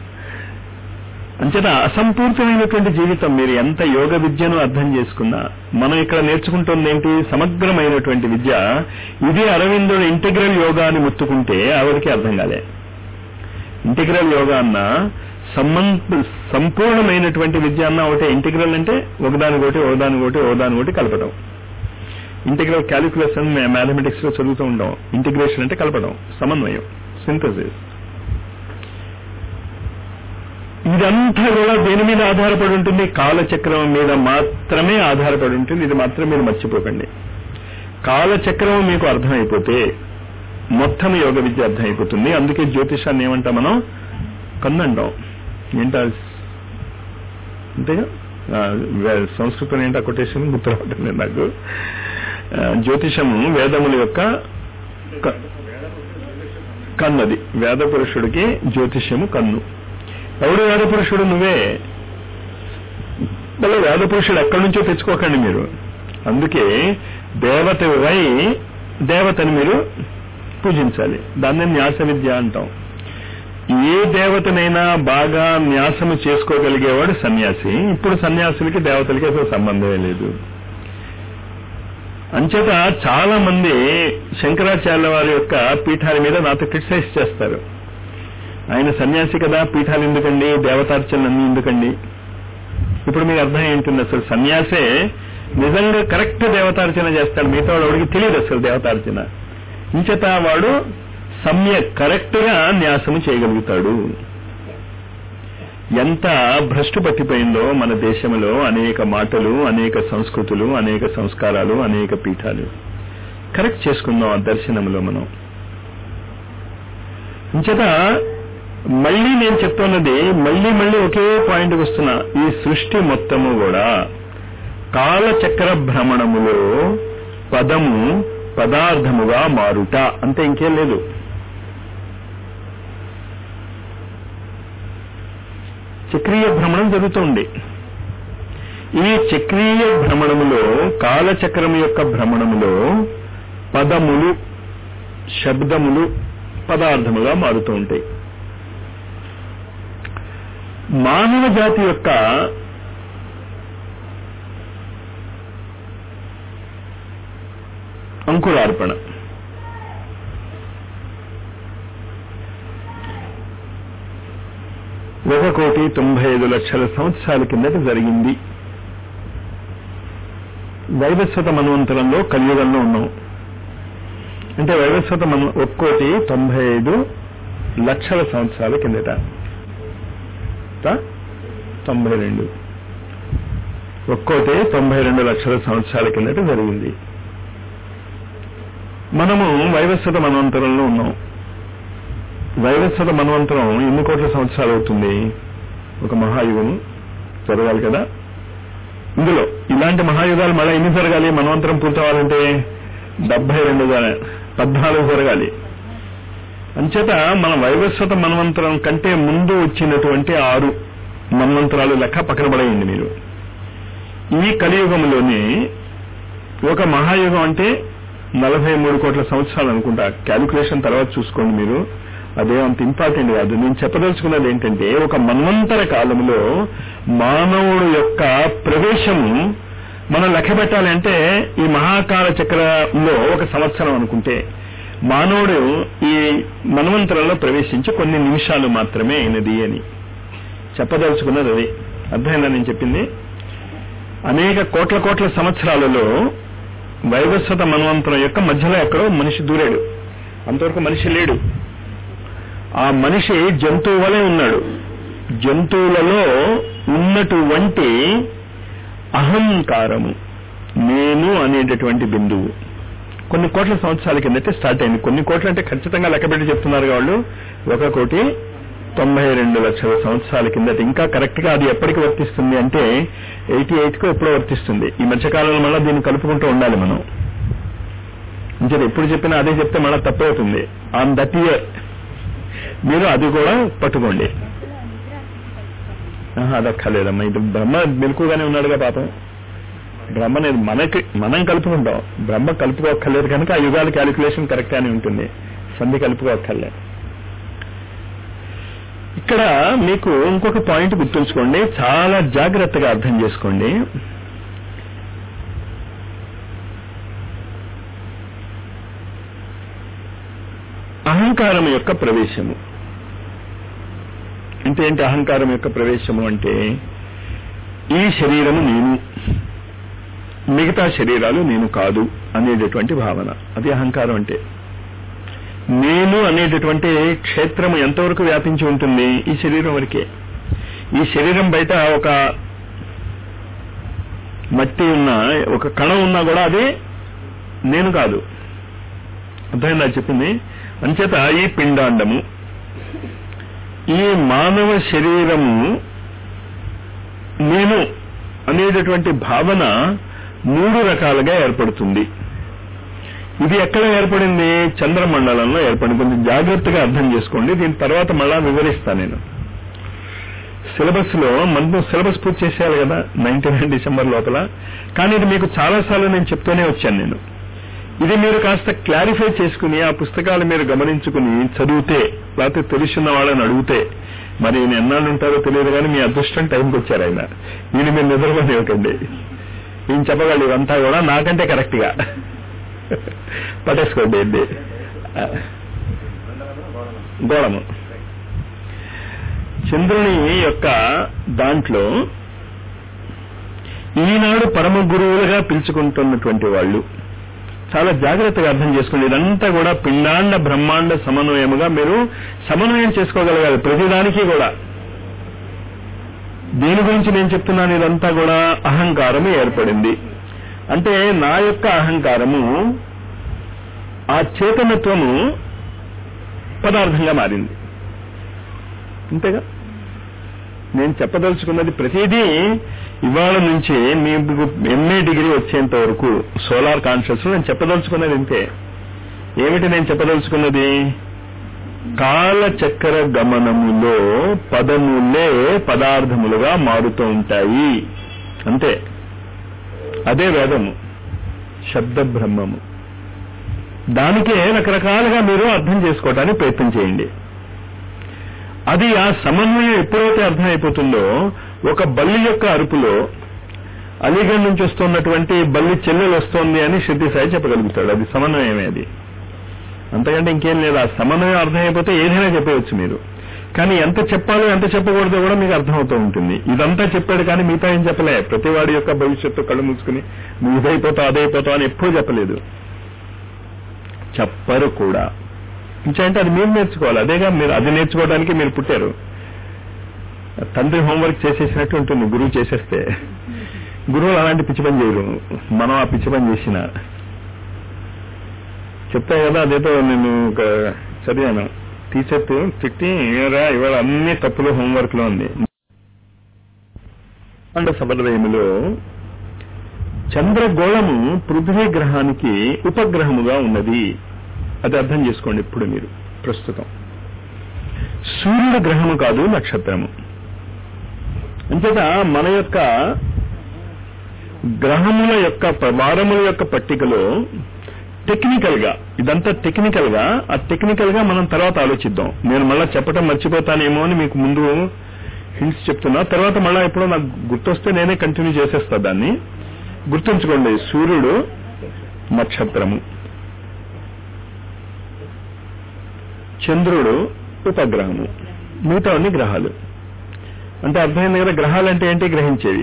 అంచేత అసంపూర్తమైనటువంటి జీవితం మీరు ఎంత యోగ విద్యను అర్థం చేసుకున్నా మనం ఇక్కడ నేర్చుకుంటుంది ఏంటి సమగ్రమైనటువంటి విద్య ఇది అరవిందుడు ఇంటిగ్రల్ యోగా అని ముత్తుకుంటే ఆవిడకి అర్థం కాలే ఇంటిగ్రల్ యోగా అన్న సంబంధ సంపూర్ణమైనటువంటి విద్య అన్న ఒకటే ఇంటిగ్రల్ అంటే ఒకదానికొకటి ఒకదానికొకటి ఒకదానికొకటి కలపడం ఇంటిగ్రల్ క్యాలిక్యులస్ అని మ్యాథమెటిక్స్ లో చదువుతూ ఉంటాం ఇంటిగ్రేషన్ అంటే కలపడం సమన్వయం సింథసిస్ ఇదంతా కూడా దేని మీద ఆధారపడి ఉంటుంది కాలచక్రం మీద మాత్రమే ఆధారపడి ఉంటుంది ఇది మాత్రం మీరు మర్చిపోకండి కాలచక్రం మీకు అర్థమైపోతే మొత్తం యోగ విద్య అర్థమైపోతుంది అందుకే జ్యోతిషాన్ని ఏమంటాం మనం కన్నంటాం ఏంటా అంతేగా ఆ, వే- సంస్కృతం ఏంటి కొటేషన్ గుర్తురావట్లేదు నాకు ఆ, జ్యోతిషము వేదముల యొక్క క- కన్నది వేద పురుషుడికి జ్యోతిష్యము కన్ను ఎవడు వేద పురుషుడు నువ్వే మళ్ళీ వేద పురుషుడు ఎక్కడి నుంచో తెచ్చుకోకండి మీరు అందుకే దేవత వై దేవతని మీరు పూజించాలి దాన్ని న్యాస విద్య అంటాం ఏ దేవతనైనా బాగా న్యాసము చేసుకోగలిగేవాడు సన్యాసి ఇప్పుడు సన్యాసులకి దేవతలకి అసలు సంబంధమే లేదు అంచేత చాలా మంది శంకరాచార్య వారి యొక్క పీఠాల మీద నాతో క్రిటిసైజ్ చేస్తారు ఆయన సన్యాసి కదా పీఠాలు ఎందుకండి దేవతార్చనలు ఎందుకండి ఇప్పుడు మీకు అర్థం ఏంటుంది అసలు సన్యాసే నిజంగా కరెక్ట్ దేవతార్చన చేస్తాడు మిగతా వాడు వాడికి తెలియదు అసలు దేవతార్చన ఇంచేత వాడు సమ్యక్ కరెక్ట్ గా న్యాసము చేయగలుగుతాడు ఎంత భ్రష్టు పట్టిపోయిందో మన దేశంలో అనేక మాటలు అనేక సంస్కృతులు అనేక సంస్కారాలు అనేక పీఠాలు కరెక్ట్ చేసుకుందాం ఆ దర్శనంలో మనం ఇంచేత మళ్ళీ నేను చెప్తున్నది మళ్ళీ మళ్ళీ ఒకే పాయింట్కి వస్తున్నా ఈ సృష్టి మొత్తము కూడా కాలచక్ర భ్రమణములో పదము పదార్థముగా మారుట అంతే ఇంకేం లేదు చక్రీయ భ్రమణం జరుగుతుంది ఈ చక్రీయ భ్రమణములో కాలచక్రం యొక్క భ్రమణములో పదములు శబ్దములు పదార్థముగా మారుతూ ఉంటాయి మానవ జాతి యొక్క అంకురార్పణ ఒక కోటి తొంభై ఐదు లక్షల సంవత్సరాల కిందట జరిగింది వైవస్వత మన్వంతరంలో కలియుగంలో ఉన్నాం అంటే వైవస్వత మన్ ఒక్కోటి తొంభై ఐదు లక్షల సంవత్సరాల కిందట తా? తొంభై రెండు ఒక్కోటి తొంభై రెండు లక్షల సంవత్సరాల కిందట జరిగింది మనము వైవస్వత మన్వంతరంలో ఉన్నాం వైవస్వత మన్వంతరం ఎన్ని కోట్ల సంవత్సరాలు అవుతుంది ఒక మహాయుగము జరగాలి కదా ఇందులో ఇలాంటి మహాయుగాలు మళ్ళీ ఎన్ని జరగాలి మన్వంతరం పూర్తవాలంటే డెబ్బై రెండు జర- పద్నాలుగు జరగాలి అంచేత మన వైవస్వత మన్వంతరం కంటే ముందు వచ్చినటువంటి ఆరు మన్వంతరాలు లెక్క పక్కన పడేయండి మీరు ఈ కలియుగంలోనే ఒక మహాయుగం అంటే నలభై మూడు కోట్ల సంవత్సరాలు అనుకుంటా క్యాలిక్యులేషన్ తర్వాత చూసుకోండి మీరు అదే అంత ఇంపార్టెంట్ కాదు నేను చెప్పదలుచుకున్నది ఏంటంటే ఒక మన్వంతర కాలంలో మానవుడు యొక్క ప్రవేశము మనం లెక్క పెట్టాలంటే ఈ మహాకాల చక్రంలో ఒక సంవత్సరం అనుకుంటే మానవుడు ఈ మన్వంతరంలో ప్రవేశించి కొన్ని నిమిషాలు మాత్రమే అయినది అని చెప్పదలుచుకున్నది అది అర్థమైందా నేను చెప్పింది అనేక కోట్ల కోట్ల సంవత్సరాలలో వైవస్వత మన్వంతరం యొక్క మధ్యలో ఎక్కడో మనిషి దూరాడు అంతవరకు మనిషి లేడు ఆ మనిషి జంతువు వలె ఉన్నాడు జంతువులలో ఉన్నటువంటి అహంకారము నేను అనేటటువంటి బిందువు కొన్ని కోట్ల సంవత్సరాల కిందటే స్టార్ట్ అయింది కొన్ని కోట్లు అంటే ఖచ్చితంగా లెక్కబెట్టి చెప్తున్నారు వాళ్ళు ఒక కోటి తొంభై రెండు లక్షల సంవత్సరాల కిందట ఇంకా కరెక్ట్ గా అది ఎప్పటికి వర్తిస్తుంది అంటే ఎయిటీ ఎయిట్ కు ఎప్పుడో వర్తిస్తుంది ఈ మధ్యకాలంలో మళ్ళీ దీన్ని కలుపుకుంటూ ఉండాలి మనం ఇంకా ఎప్పుడు చెప్పినా అదే చెప్తే మళ్ళీ తప్పవుతుంది ఆన్ దట్ ఇయర్ మీరు అది కూడా పట్టుకోండి ఆహా, అదక్కర్లేదమ్మా ఇది బ్రహ్మ మెలకుగానే ఉన్నాడుగా పాపం బ్రహ్మ అనేది మనకి మనం కలుపుకుంటాం బ్రహ్మ కలుపుకోక్కర్లేదు కనుక ఆ యుగాల క్యాలిక్యులేషన్ కరెక్ట్ గానే ఉంటుంది సంధి కలుపుకోక్కర్లే ఇక్కడ మీకు ఇంకొక పాయింట్ గుర్తుంచుకోండి చాలా జాగ్రత్తగా అర్థం చేసుకోండి అహంకారం యొక్క ప్రవేశము అంటే ఏంటి అహంకారం యొక్క ప్రవేశము అంటే ఈ శరీరము నేను మిగతా శరీరాలు నేను కాదు అనేటటువంటి భావన అది అహంకారం అంటే నేను అనేటటువంటి క్షేత్రము ఎంతవరకు వ్యాపించి ఉంటుంది ఈ శరీరం వరకే ఈ శరీరం బయట ఒక మట్టి ఉన్నా ఒక కణం ఉన్నా కూడా అది నేను కాదు అర్థమైందా చెప్పింది అంచేత ఈ పిండాండము ఈ మానవ శరీరము నేను అనేటటువంటి భావన మూడు రకాలుగా ఏర్పడుతుంది ఇది ఎక్కడ ఏర్పడింది చంద్రమండలంలో ఏర్పడింది కొంచెం జాగ్రత్తగా అర్థం చేసుకోండి దీని తర్వాత మళ్ళా వివరిస్తాను నేను సిలబస్ లో మనం సిలబస్ పూర్తి చేసేయాలి కదా నైన్టీ నైన్ డిసెంబర్ లోపల కానీ ఇది మీకు చాలాసార్లు నేను చెప్తూనే వచ్చాను నేను ఇది మీరు కాస్త క్లారిఫై చేసుకుని ఆ పుస్తకాలు మీరు గమనించుకుని చదివితే లేకపోతే తెలుసున్న వాళ్ళని అడిగితే మరి ఈయన ఎన్నాళ్ళు ఉంటారో తెలియదు కానీ మీ అదృష్టం టైంకి వచ్చారు ఆయన ఈయన మీరు నిద్రపోని ఇవ్వకండి ఈయన చెప్పగలరు ఇవంతా కూడా నాకంటే కరెక్ట్ గా పట్టేసుకోండి ఏంటి గోళము చంద్రుని యొక్క దాంట్లో ఈనాడు పరమ గురువులుగా పిలుచుకుంటున్నటువంటి వాళ్ళు చాలా జాగ్రత్తగా అర్థం చేసుకోండి ఇదంతా కూడా పిండాండ బ్రహ్మాండ సమన్వయముగా మీరు సమన్వయం చేసుకోగలగాలి ప్రతిదానికి కూడా దీని గురించి నేను చెప్తున్నాను ఇదంతా కూడా అహంకారము ఏర్పడింది అంటే నా యొక్క అహంకారము ఆ చేతనత్వము పదార్థంగా మారింది అంతేగా నేను చెప్పదలుచుకున్నది ప్రతిదీ ఇవాళ నుంచి మీకు ఎంఏ డిగ్రీ వచ్చేంత వరకు సోలార్ కాన్షియస్ నేను చెప్పదలుచుకున్నది ఇంతే ఏమిటి నేను చెప్పదలుచుకున్నది కాలచక్ర గమనములో పదములే పదార్థములుగా మారుతూ ఉంటాయి అంతే అదే వేదము శబ్ద బ్రహ్మము దానికే రకరకాలుగా మీరు అర్థం చేసుకోవటానికి ప్రయత్నం చేయండి అది ఆ సమన్వయం ఎప్పుడైతే అర్థమైపోతుందో ఒక బల్లి యొక్క అరుపులో అలీగఢ్ నుంచి వస్తున్నటువంటి బల్లి చెల్లెలు వస్తోంది అని శృతి సాయి చెప్పగలుగుతాడు అది సమన్వయమే అది అంతకంటే ఇంకేం లేదు ఆ సమన్వయం అర్థమైపోతే ఏదైనా చెప్పవచ్చు మీరు కానీ ఎంత చెప్పాలో ఎంత చెప్పకూడదో కూడా మీకు అర్థమవుతూ ఉంటుంది ఇదంతా చెప్పాడు కానీ మిగతా ఏం చెప్పలే ప్రతి వాడి యొక్క భవిష్యత్తు కళ్ళు మూసుకుని నువ్వు ఇదైపోతావు అదైపోతావు అని ఎప్పుడూ చెప్పలేదు చెప్పరు కూడా అంటే అది మీరు నేర్చుకోవాలి అదేగా మీరు అది నేర్చుకోవడానికి మీరు పుట్టారు తండ్రి హోంవర్క్ చేసేసినట్టు ఉంటుంది గురువు చేసేస్తే గురువులు అలాంటి పిచ్చి పని చేయరు మనం ఆ పిచ్చి పని చేసిన చెప్తా కదా అదేదో నేను ఒక చదివాను టీచర్ తిట్టి ఏరా ఇవాళ అన్ని తప్పులు హోంవర్క్ లో ఉంది అండ సమన్వయములో చంద్రగోళము పృథ్వీ గ్రహానికి ఉపగ్రహముగా ఉన్నది అది అర్థం చేసుకోండి ఇప్పుడు మీరు ప్రస్తుతం సూర్యుడు గ్రహము కాదు నక్షత్రము అంచేత మన యొక్క గ్రహముల యొక్క వారముల యొక్క పట్టికలో టెక్నికల్ గా ఇదంతా టెక్నికల్ గా ఆ టెక్నికల్ గా మనం తర్వాత ఆలోచిద్దాం నేను మళ్ళా చెప్పటం మర్చిపోతానేమో అని మీకు ముందు హింట్స్ చెప్తున్నా తర్వాత మళ్ళా ఎప్పుడో నాకు గుర్తొస్తే నేనే కంటిన్యూ చేసేస్తా దాన్ని గుర్తుంచుకోండి సూర్యుడు నక్షత్రము చంద్రుడు ఉపగ్రహము మిగతా అన్ని గ్రహాలు అంటే అర్థమైంది కదా గ్రహాలు అంటే ఏంటి గ్రహించేవి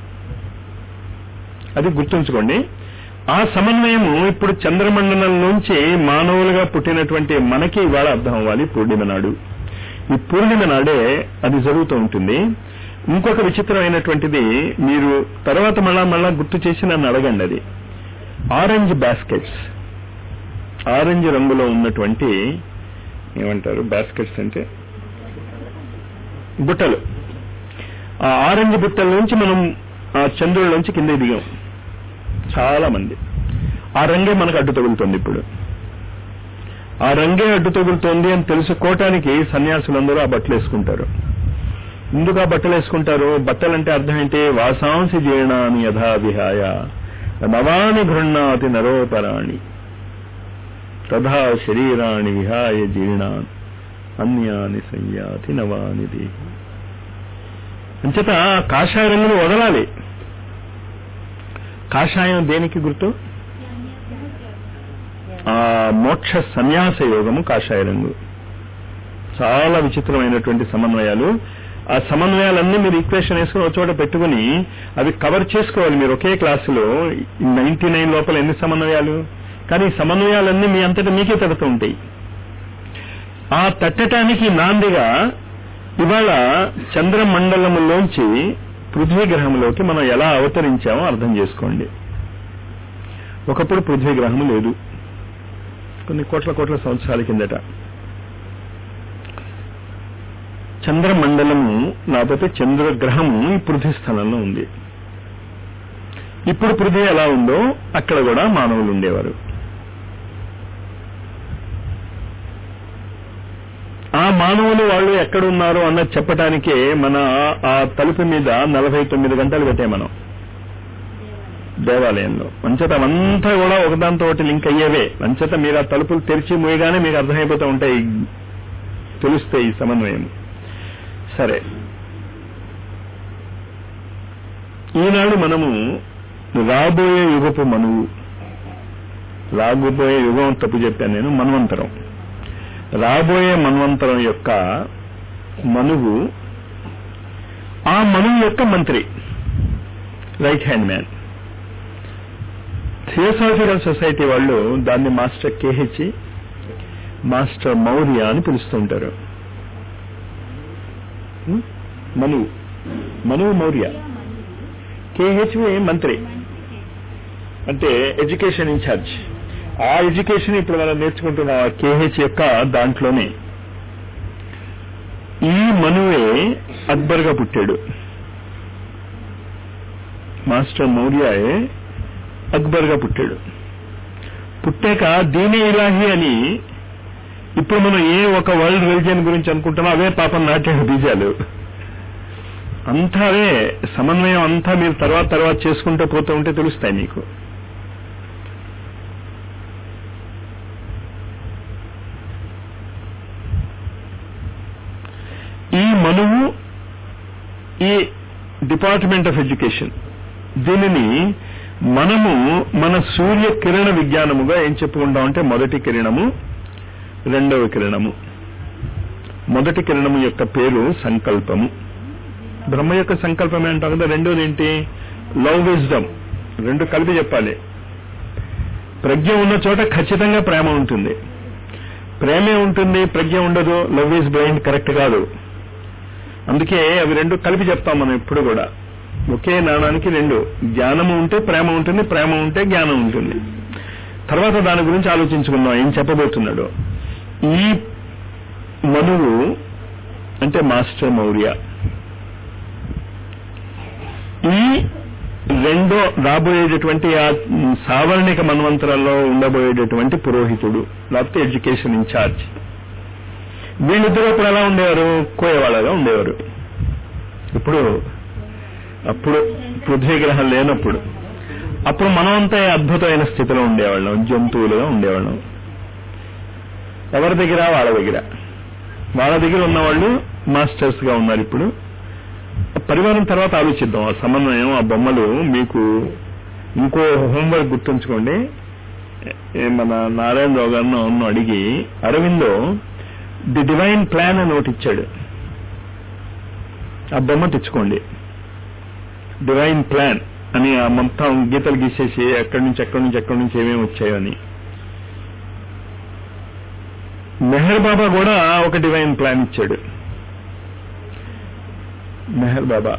అది గుర్తుంచుకోండి ఆ సమన్వయము ఇప్పుడు చంద్రమండలం నుంచి మానవులుగా పుట్టినటువంటి మనకి ఇవాళ అర్థం అవ్వాలి పూర్ణిమ నాడు ఈ పూర్ణిమ నాడే అది జరుగుతూ ఉంటుంది ఇంకొక విచిత్రమైనటువంటిది మీరు తర్వాత మళ్ళా మళ్ళా గుర్తు చేసి నన్ను అడగండి అది ఆరెంజ్ బాస్కెట్స్ ఆరెంజ్ రంగులో ఉన్నటువంటి ఏమంటారు బాస్కెట్స్ అంటే బుట్టలు ఆ ఆరెంజ్ బుట్టల నుంచి మనం ఆ చంద్రుడి నుంచి కింద దిగాం చాలా మంది ఆ రంగే మనకు అడ్డు తగులుతుంది ఇప్పుడు ఆ రంగే అడ్డు తగులుతోంది అని తెలుసుకోవటానికి సన్యాసులందరూ ఆ బట్టలు వేసుకుంటారు ఎందుకు ఆ బట్టలు వేసుకుంటారు బట్టలంటే అర్థం ఏంటి వాసాంసి జీర్ణాని యథా విహాయ నవాని గృహ్ణాతి నరోపరాణి తథా శరీరాణి విహాయ జీర్ణాన్ అన్యాని సంయాతి నవాని దేహి అంచేత కాషాయ రంగును వదలాలి కాషాయం దేనికి గుర్తు ఆ మోక్ష సన్యాస యోగము కాషాయ రంగు చాలా విచిత్రమైనటువంటి సమన్వయాలు ఆ సమన్వయాలన్నీ మీరు ఈక్వేషన్ వేసుకుని ఒక చోట పెట్టుకుని అవి కవర్ చేసుకోవాలి మీరు ఒకే క్లాసులో నైన్టీ నైన్ లోపల ఎన్ని సమన్వయాలు కానీ ఈ సమన్వయాలన్నీ మీ అంతటా మీకే తడుతూ ఉంటాయి ఆ తట్టటానికి నాందిగా ఇవాళ చంద్రమండలములోంచి పృథ్వీ గ్రహంలోకి మనం ఎలా అవతరించామో అర్థం చేసుకోండి ఒకప్పుడు పృథ్వీ గ్రహం లేదు కొన్ని కోట్ల కోట్ల సంవత్సరాల కిందట చంద్రమండలము లేకపోతే చంద్రగ్రహము ఈ పృథ్వీ స్థలంలో ఉంది ఇప్పుడు పృథ్వీ ఎలా ఉందో అక్కడ కూడా మానవులు ఉండేవారు ఆ మానవులు వాళ్ళు ఎక్కడ ఉన్నారు అన్నది చెప్పటానికే మన ఆ తలుపు మీద నలభై తొమ్మిది గంటలు పెట్టాం మనం దేవాలయంలో అంచేత అవంతా కూడా ఒకదాంతో ఒకటి లింక్ అయ్యేవే అంచేత మీరు ఆ తలుపులు తెరిచి మూయగానే మీకు అర్థమైపోతూ ఉంటాయి తెలుస్తాయి ఈ సమన్వయం సరే ఈనాడు మనము రాబోయే యుగపు మనువు రాబోయే యుగం తప్పు చెప్పాను నేను మన్వంతరం రాబోయే మన్వంతరం యొక్క మనువు ఆ మనువు యొక్క మంత్రి right hand man theosophical society వాళ్ళు దాన్ని మాస్టర్ కేహెచ్ మాస్టర్ మౌర్య అని పిలుస్తుంటారు హ్మ్? మనువు మనువు మౌర్య కేహెచ్వి మంత్రి అంటే ఎడ్యుకేషన్ ఇన్ఛార్జ్ ఆ ఎడ్యుకేషన్ ఇప్పుడు మనం నేర్చుకుంటున్న కేహెచ్ యొక్క దాంట్లోనే ఈ మనువే అక్బర్గా పుట్టాడు మాస్టర్ మౌర్యే అక్బర్గా పుట్టాడు పుట్టాక దీని ఇలాహి అని ఇప్పుడు మనం ఏ ఒక వరల్డ్ రిలిజియన్ గురించి అనుకుంటున్నాం అవే పాపం నాట్య బీజాలు అంతా అవే సమన్వయం అంతా మీరు తర్వాత తర్వాత చేసుకుంటూ పోతూ ఉంటే తెలుస్తాయి మీకు ఈ మనువు ఈ డిపార్ట్మెంట్ ఆఫ్ ఎడ్యుకేషన్ దీనిని మనము మన సూర్య కిరణ విజ్ఞానముగా ఏం చెప్పుకుంటామంటే మొదటి కిరణము రెండవ కిరణము మొదటి కిరణము యొక్క పేరు సంకల్పము బ్రహ్మ యొక్క సంకల్పం ఏంటాం కదా రెండోది ఏంటి లవ్ విజ్డమ్ రెండు కలిపి చెప్పాలి ప్రజ్ఞ ఉన్న చోట ఖచ్చితంగా ప్రేమ ఉంటుంది ప్రేమే ఉంటుంది ప్రజ్ఞ ఉండదు లవ్ ఈజ్ బ్లైండ్ కరెక్ట్ కాదు అందుకే అవి రెండు కలిపి చెప్తాం మనం ఎప్పుడు కూడా ఒకే నాణానికి రెండు జ్ఞానము ఉంటే ప్రేమ ఉంటుంది ప్రేమ ఉంటే జ్ఞానం ఉంటుంది తర్వాత దాని గురించి ఆలోచించుకుందాం ఏం చెప్పబోతున్నాడు ఈ మనువు అంటే మాస్టర్ మౌర్య ఈ రెండో రాబోయేటటువంటి ఆ సావర్ణిక మన్వంతరాల్లో ఉండబోయేటటువంటి పురోహితుడు లేకపోతే ఎడ్యుకేషన్ ఇన్ఛార్జ్ వీళ్ళిద్దరూ అప్పుడు ఎలా ఉండేవారు కోయవాళ్ళగా ఉండేవారు ఇప్పుడు అప్పుడు పృథ్వీ గ్రహం లేనప్పుడు అప్పుడు మనమంతా అద్భుతమైన స్థితిలో ఉండేవాళ్ళం జంతువులుగా ఉండేవాళ్ళం ఎవరి దగ్గర వాళ్ళ దగ్గర వాళ్ళ దగ్గర ఉన్నవాళ్ళు మాస్టర్స్ గా ఉన్నారు ఇప్పుడు పరివారం తర్వాత ఆలోచిద్దాం ఆ సమన్వయం ఆ బొమ్మలు మీకు ఇంకో హోంవర్క్ గుర్తుంచుకోండి ఏ మన నారాయణరావు గారిని అవును అడిగి అరవిందో ది డివైన్ ప్లాన్ అని ఒకటి ఇచ్చాడు ఆ బొమ్మ తెచ్చుకోండి డివైన్ ప్లాన్ అని ఆ మొత్తం గీతలు గీసేసి ఎక్కడి నుంచి ఎక్కడి నుంచి ఎక్కడి నుంచి ఏమేమి వచ్చాయో అని మెహర్ బాబా కూడా ఒక డివైన్ ప్లాన్ ఇచ్చాడు మెహర్ బాబా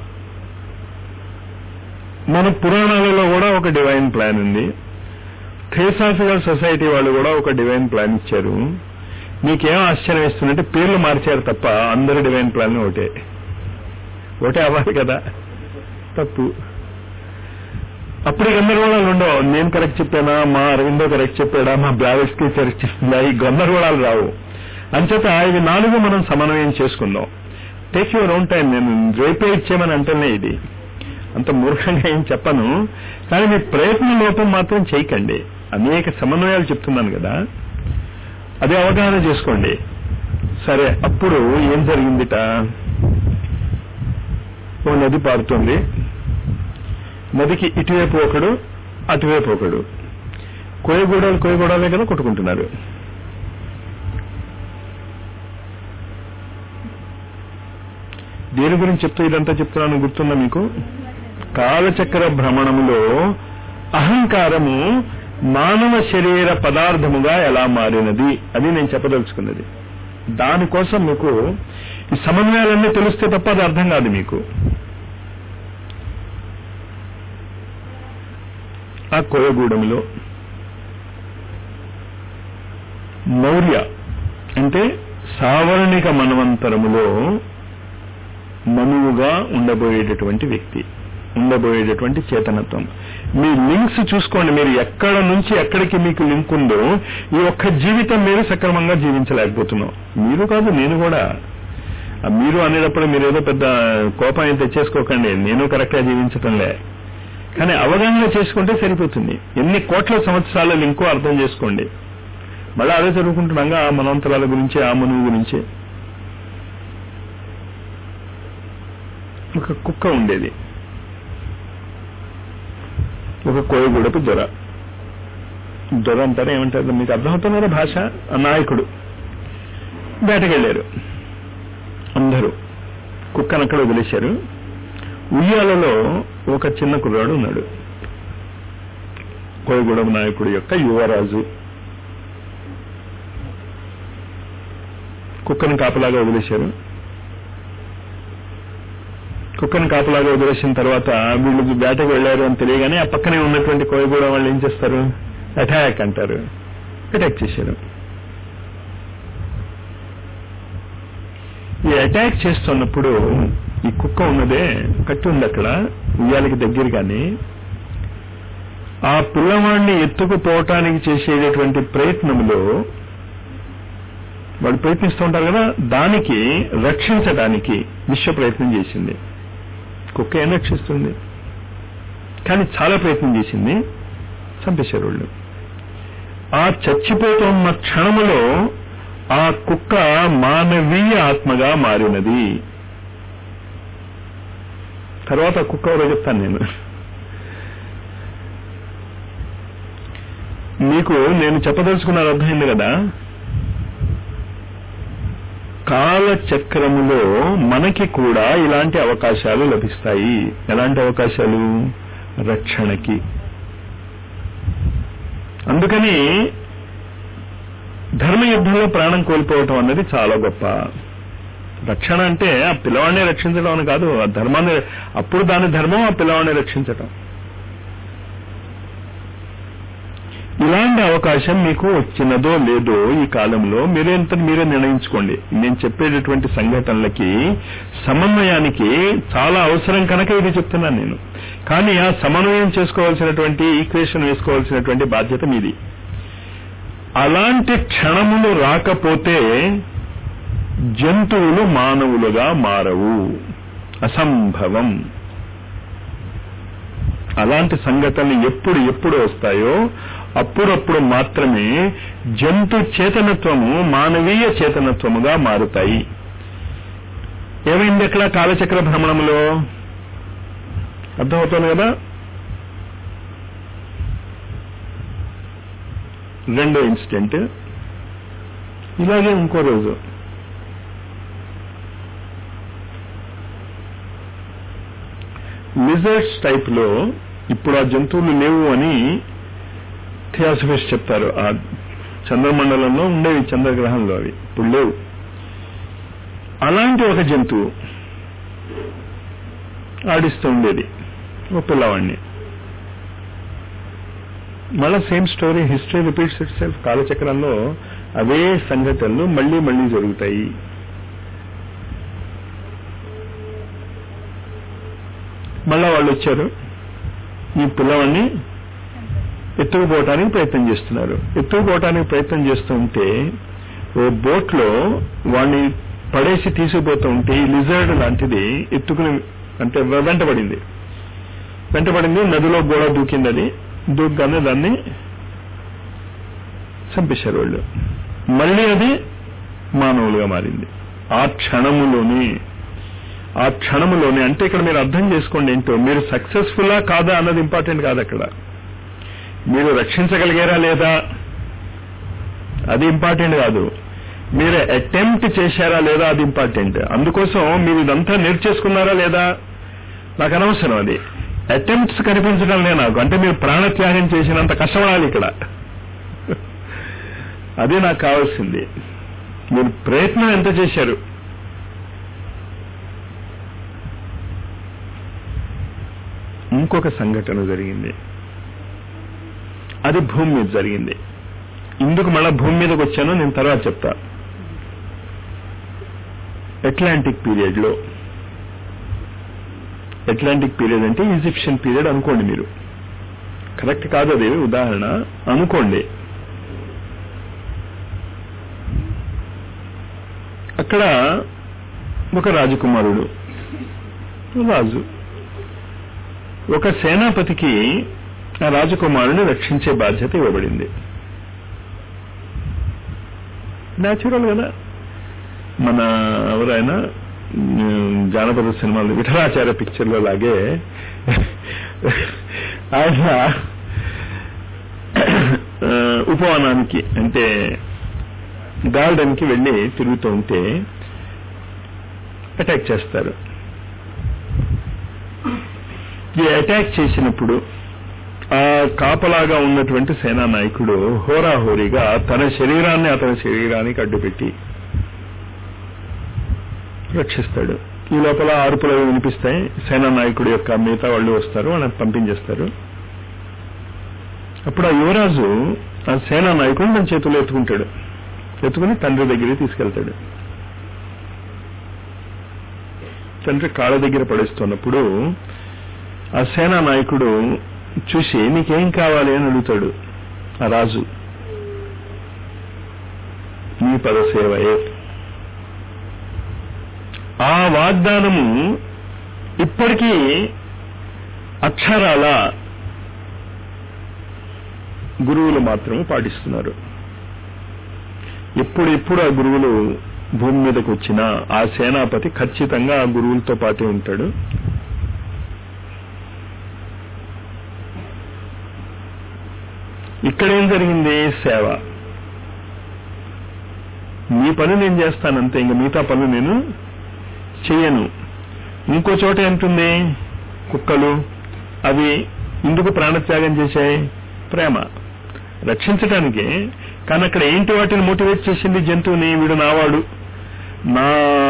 మన పురాణాలలో కూడా ఒక డివైన్ ప్లాన్ ఉంది థియోసాఫికల్ సొసైటీ వాళ్ళు కూడా ఒక డివైన్ ప్లాన్ ఇచ్చారు మీకేం ఆశ్చర్యం వేస్తుందంటే పేర్లు మార్చారు తప్ప అందరు డివైన్ ప్లాన్ ఒకటే ఒకటే అవ్వాలి కదా తప్పు అప్పుడు ఈ గందరగోళాలు ఉండవు నేను కరెక్ట్ చెప్పానా మా అరవిందో కరెక్ట్ చెప్పాడా మా బ్లావెట్స్కి కరెక్ట్ చెప్పిందా ఈ గందరగోళాలు రావు అంచేత ఇవి నాలుగు మనం సమన్వయం చేసుకుందాం టేక్ యువర్ ఓన్ టైం నేను రేపే ఇచ్చేయమని అంటేనే ఇది అంత మూర్ఖంగా ఏం చెప్పను కానీ మీ ప్రయత్న లోపం మాత్రం చేయకండి అనేక సమన్వయాలు చెప్తున్నాను కదా అదే అవగాహన చేసుకోండి సరే అప్పుడు ఏం జరిగిందిట ఓ నది పారుతుంది నదికి ఇటువైపు ఒకడు అటువైపు ఒకడు కోయగూడలు కోయగూడలే కదా కొట్టుకుంటున్నారు దేని గురించి చెప్తూ ఇదంతా చెప్తున్నాను గుర్తుందా మీకు కాలచక్ర భ్రమణములో అహంకారము మానవ శరీర పదార్థముగా ఎలా మారినది అది నేను చెప్పదలుచుకున్నది దానికోసం మీకు ఈ సమన్వయాలన్నీ తెలిస్తే తప్ప అది అర్థం కాదు మీకు ఆ కోయగూడెంలో మౌర్య అంటే సావర్ణిక మన్వంతరములో మనువుగా ఉండబోయేటటువంటి వ్యక్తి ఉండబోయేటటువంటి చేతనత్వం మీ లింక్స్ చూసుకోండి మీరు ఎక్కడ నుంచి ఎక్కడికి మీకు లింక్ ఉందో ఈ ఒక్క జీవితం మీరు సక్రమంగా జీవించలేకపోతున్నాం మీరు కాదు నేను కూడా ఆ మీరు అనేటప్పుడు మీరు ఏదో పెద్ద కోపాన్ని తెచ్చేసుకోకండి నేను కరెక్ట్గా జీవించటంలే కానీ అవగాహన చేసుకుంటే సరిపోతుంది ఎన్ని కోట్ల సంవత్సరాల లింకో అర్థం చేసుకోండి మళ్ళీ అదే చదువుకుంటున్నాగా ఆ మనవంతరాల గురించి ఆ మనువు గురించి ఒక కుక్క ఉండేది ఒక కోయగూడపు దొర దొర అంటారా ఏమంటారు మీకు అర్థమవుతున్నదా భాష ఆ నాయకుడు వేటకెళ్ళారు అందరూ కుక్కను అక్కడ వదిలేశారు ఉయ్యాలలో ఒక చిన్న కుర్రాడు ఉన్నాడు కోయగూడెం నాయకుడు యొక్క యువరాజు కుక్కను కాపలాగా వదిలేశారు కుక్కను కాపలాగా వదిలేసిన తర్వాత వీళ్ళు వేటకు వెళ్ళారు అని తెలియగానే ఆ పక్కనే ఉన్నటువంటి కోయగూడ వాళ్ళు ఏం చేస్తారు అటాక్ అంటారు అటాక్ చేశారు ఈ అటాక్ చేస్తున్నప్పుడు ఈ కుక్క ఉన్నదే కట్టి ఉంది అక్కడ ఉయ్యాలకి దగ్గరగానే ఆ పిల్లవాడిని ఎత్తుకుపోవటానికి చేసేటటువంటి ప్రయత్నంలో వాళ్ళు ప్రయత్నిస్తూ ఉంటారు కదా దానికి రక్షించడానికి విశ్వ ప్రయత్నం చేసింది కుక్క ఏం రక్షిస్తుంది కానీ చాలా ప్రయత్నం చేసింది చంపేశారు వాళ్ళు ఆ చచ్చిపోతున్న క్షణములో ఆ కుక్క మానవీయ ఆత్మగా మారినది తర్వాత కుక్క ఎవరో చెప్తాను నేను మీకు నేను చెప్పదలుచుకున్నది అర్థమైంది కదా కాలచక్రములో మనకి కూడా ఇలాంటి అవకాశాలు లభిస్తాయి ఎలాంటి అవకాశాలు రక్షణకి అందుకని ధర్మయుద్ధంలో ప్రాణం కోల్పోవటం అన్నది చాలా గొప్ప రక్షణ అంటే ఆ పిల్లవాడిని రక్షించడం అని కాదు ఆ ధర్మాన్ని అప్పుడు దాని ధర్మం ఆ పిల్లవాడిని రక్షించటం ఇలాంటి అవకాశం మీకు వచ్చినదో లేదో ఈ కాలంలో మీరేంత మీరే నిర్ణయించుకోండి నేను చెప్పేటటువంటి సంఘటనలకి సమన్వయానికి చాలా అవసరం కనుక ఇది చెప్తున్నాను నేను కానీ ఆ సమన్వయం చేసుకోవాల్సినటువంటి ఈక్వేషన్ వేసుకోవాల్సినటువంటి బాధ్యత మీది అలాంటి క్షణములు రాకపోతే జంతువులు మానవులుగా మారవు అసంభవం అలాంటి సంఘటనలు ఎప్పుడు ఎప్పుడు వస్తాయో అప్పుడప్పుడు మాత్రమే జంతు చేతనత్వము మానవీయ చేతనత్వముగా మారుతాయి ఏమైంది అక్కడ కాలచక్ర భ్రమణంలో అర్థమవుతుంది కదా రెండో ఇన్సిడెంట్ ఇలాగే ఇంకో రోజు లిజర్డ్స్ టైప్ లో ఇప్పుడు ఆ జంతువులు లేవు అని థియాసఫిస్ట్ చెప్తారు ఆ చంద్రమండలంలో ఉండేవి చంద్రగ్రహంలో అవి ఇప్పుడు లేవు అలాంటి ఒక జంతువు ఆడిస్తూ ఉండేది ఒక పిల్లవాడిని మళ్ళా same story history repeats itself కాలచక్రంలో అవే సంఘటనలు మళ్ళీ మళ్ళీ జరుగుతాయి మళ్ళా వాళ్ళు వచ్చారు ఈ పిల్లవాడిని ఎత్తుకుపోవటానికి ప్రయత్నం చేస్తున్నారు ఎత్తుకుపోవటానికి ప్రయత్నం చేస్తూ ఉంటే ఓ బోట్ లో వాడిని పడేసి తీసుకుపోతూ ఉంటే ఈ లిజర్డ్ లాంటిది ఎత్తుకుని అంటే వెంటబడింది వెంటబడింది నదిలో గోడ దూకింది అది దూకగానే దాన్ని చంపేశారు వాళ్ళు మళ్ళీ అది మానవులుగా మారింది ఆ క్షణములోనే ఆ క్షణములోనే అంటే ఇక్కడ మీరు అర్థం చేసుకోండి ఏంటో మీరు సక్సెస్ఫుల్లా కాదా అన్నది ఇంపార్టెంట్ కాదు అక్కడ మీరు రక్షించగలిగారా లేదా అది ఇంపార్టెంట్ కాదు మీరు అటెంప్ట్ చేశారా లేదా అది ఇంపార్టెంట్ అందుకోసం మీరు ఇదంతా నేర్చేసుకున్నారా లేదా నాకు అనవసరం అది అటెంప్ట్స్ కనిపించడం లే నాకు అంటే మీరు ప్రాణత్యాగం చేసినంత కష్టపడాలి ఇక్కడ అదే నాకు కావాల్సింది మీరు ప్రయత్నం ఎంత చేశారు ఇంకొక సంఘటన జరిగింది అది భూమి మీద జరిగింది ఇందుకు మళ్ళా భూమి మీదకి వచ్చానో నేను తర్వాత చెప్తా అట్లాంటిక్ పీరియడ్ లో అట్లాంటిక్ పీరియడ్ అంటే ఈజిప్షియన్ పీరియడ్ అనుకోండి మీరు కరెక్ట్ కాదు అది ఉదాహరణ అనుకోండి అక్కడ ఒక రాజకుమారుడు రాజు ఒక సేనాపతికి ఆ రాజకుమారుని రక్షించే బాధ్యత ఇవ్వబడింది న్యాచురల్ కదా మన ఎవరైనా ఉమ్, జానపద సినిమాలు విఠలాచార్య పిక్చర్లో లాగే ఆయన ఆ, ఉపవనానికి అంటే గార్డెన్ కి వెళ్ళి తిరుగుతూ ఉంటే అటాక్ చేస్తారు ఈ అటాక్ చేసినప్పుడు ఆ కాపలాగా ఉన్నటువంటి సేనా నాయకుడు హోరాహోరీగా తన శరీరాన్ని అతని శరీరానికి అడ్డుపెట్టి రక్షిస్తాడు ఈ లోపల అరుపులు అవి వినిపిస్తాయి సేనా నాయకుడు యొక్క మిగతా వాళ్ళు వస్తారు వాళ్ళని పంపించేస్తారు అప్పుడు ఆ యువరాజు ఆ సేనా నాయకుడు తన చేతుల్లో ఎత్తుకుంటాడు ఎత్తుకుని తండ్రి దగ్గరికి తీసుకెళ్తాడు తండ్రి కాళ్ళ దగ్గర పడేస్తున్నప్పుడు ఆ సేనా నాయకుడు చూసి నీకేం కావాలి అని అడుగుతాడు ఆ రాజు నీ పదసేవయే ఆ వాగ్దానము ఇప్పటికీ అక్షరాల గురువులు మాత్రమే పాటిస్తున్నారు ఎప్పుడెప్పుడు ఆ గురువులు భూమి మీదకి వచ్చినా ఆ సేనాపతి ఖచ్చితంగా ఆ గురువులతో పాటే ఉంటాడు ఇక్కడేం జరిగింది సేవ మీ పని నేను చేస్తానంతే ఇంక మిగతా పనులు నేను చెయ్యను ఇంకో చోట ఏంటుంది కుక్కలు అవి ఎందుకు ప్రాణత్యాగం చేశాయి ప్రేమ రక్షించడానికి కానీ అక్కడ ఏంటి వాటిని మోటివేట్ చేసింది జంతువుని వీడు నావాడు నా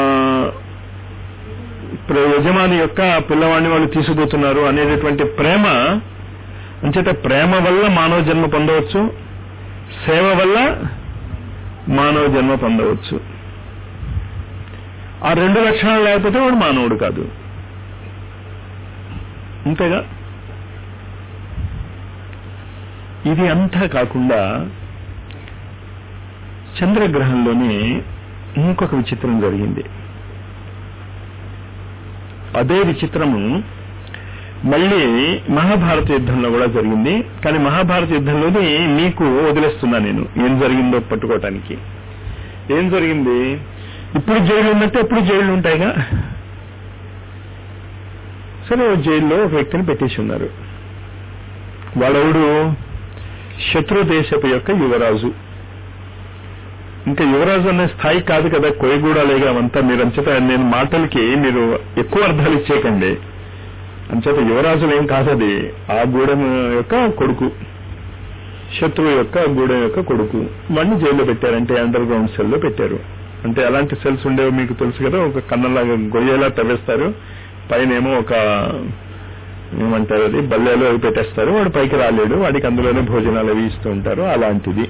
ప్ర- యజమాని యొక్క పిల్లవాడిని వాళ్ళు తీసుకుపోతున్నారు అనేటటువంటి ప్రేమ అంచేత ప్రేమ వల్ల మానవ జన్మ పొందవచ్చు సేవ వల్ల మానవ జన్మ పొందవచ్చు ఆ రెండు లక్షణాలు లేకపోతే వాడు మానవుడు కాదు అంతేగా ఇది అంతా కాకుండా చంద్రగ్రహంలోనే ఇంకొక విచిత్రం జరిగింది అదే విచిత్రము మళ్ళీ మహాభారత యుద్ధంలో కూడా జరిగింది కానీ మహాభారత యుద్ధంలోని మీకు వదిలేస్తున్నా నేను ఏం జరిగిందో పట్టుకోవటానికి ఏం జరిగింది ఇప్పుడు జైలు ఉన్నట్టు ఎప్పుడు జైలు ఉంటాయిగా సరే ఓ జైల్లో ఒక వ్యక్తిని పెట్టేసి ఉన్నారు వాడెవడు శత్రు దేశపు యొక్క యువరాజు ఇంకా యువరాజు అనే స్థాయి కాదు కదా కోయగూడలేగా అవంతా మీరు అంచేత నేను మాటలకి మీరు ఎక్కువ అర్థాలు ఇచ్చేయకండి అంచేత యువరాజులు ఏం కాదది ఆ గూడెం యొక్క కొడుకు శత్రువు యొక్క గూడెం యొక్క కొడుకు వాడిని జైల్లో పెట్టారంటే అండర్ గ్రౌండ్ సెల్లో పెట్టారు అంటే అలాంటి సెల్స్ ఉండేవి మీకు తెలుసు కదా ఒక కన్నలాగా గొయ్యేలా తవ్వేస్తారు పైన ఏమో ఒక ఏమంటారు అది బల్లేలో అవి పెట్టేస్తారు వాడు పైకి రాలేడు వాడికి అందులోనే భోజనాలు అవి ఇస్తూ ఉంటారు అలాంటిది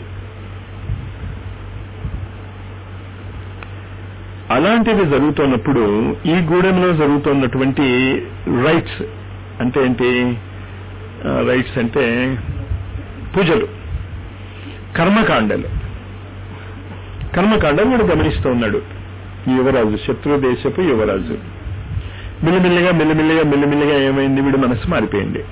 అలాంటిది జరుగుతున్నప్పుడు ఈ గూడెంలో జరుగుతున్నటువంటి రైట్స్ అంటే ఏంటి రైట్స్ అంటే పూజలు కర్మకాండలు కర్మకాండలు వీడు గమనిస్తూ ఉన్నాడు ఈ యువరాజు శత్రు దేశపు యువరాజు మిల్లిమిల్లిగా మిల్లిమిల్లిగా మిల్లిమిల్లిగా ఏమైంది వీడు మనసు మారిపోయింది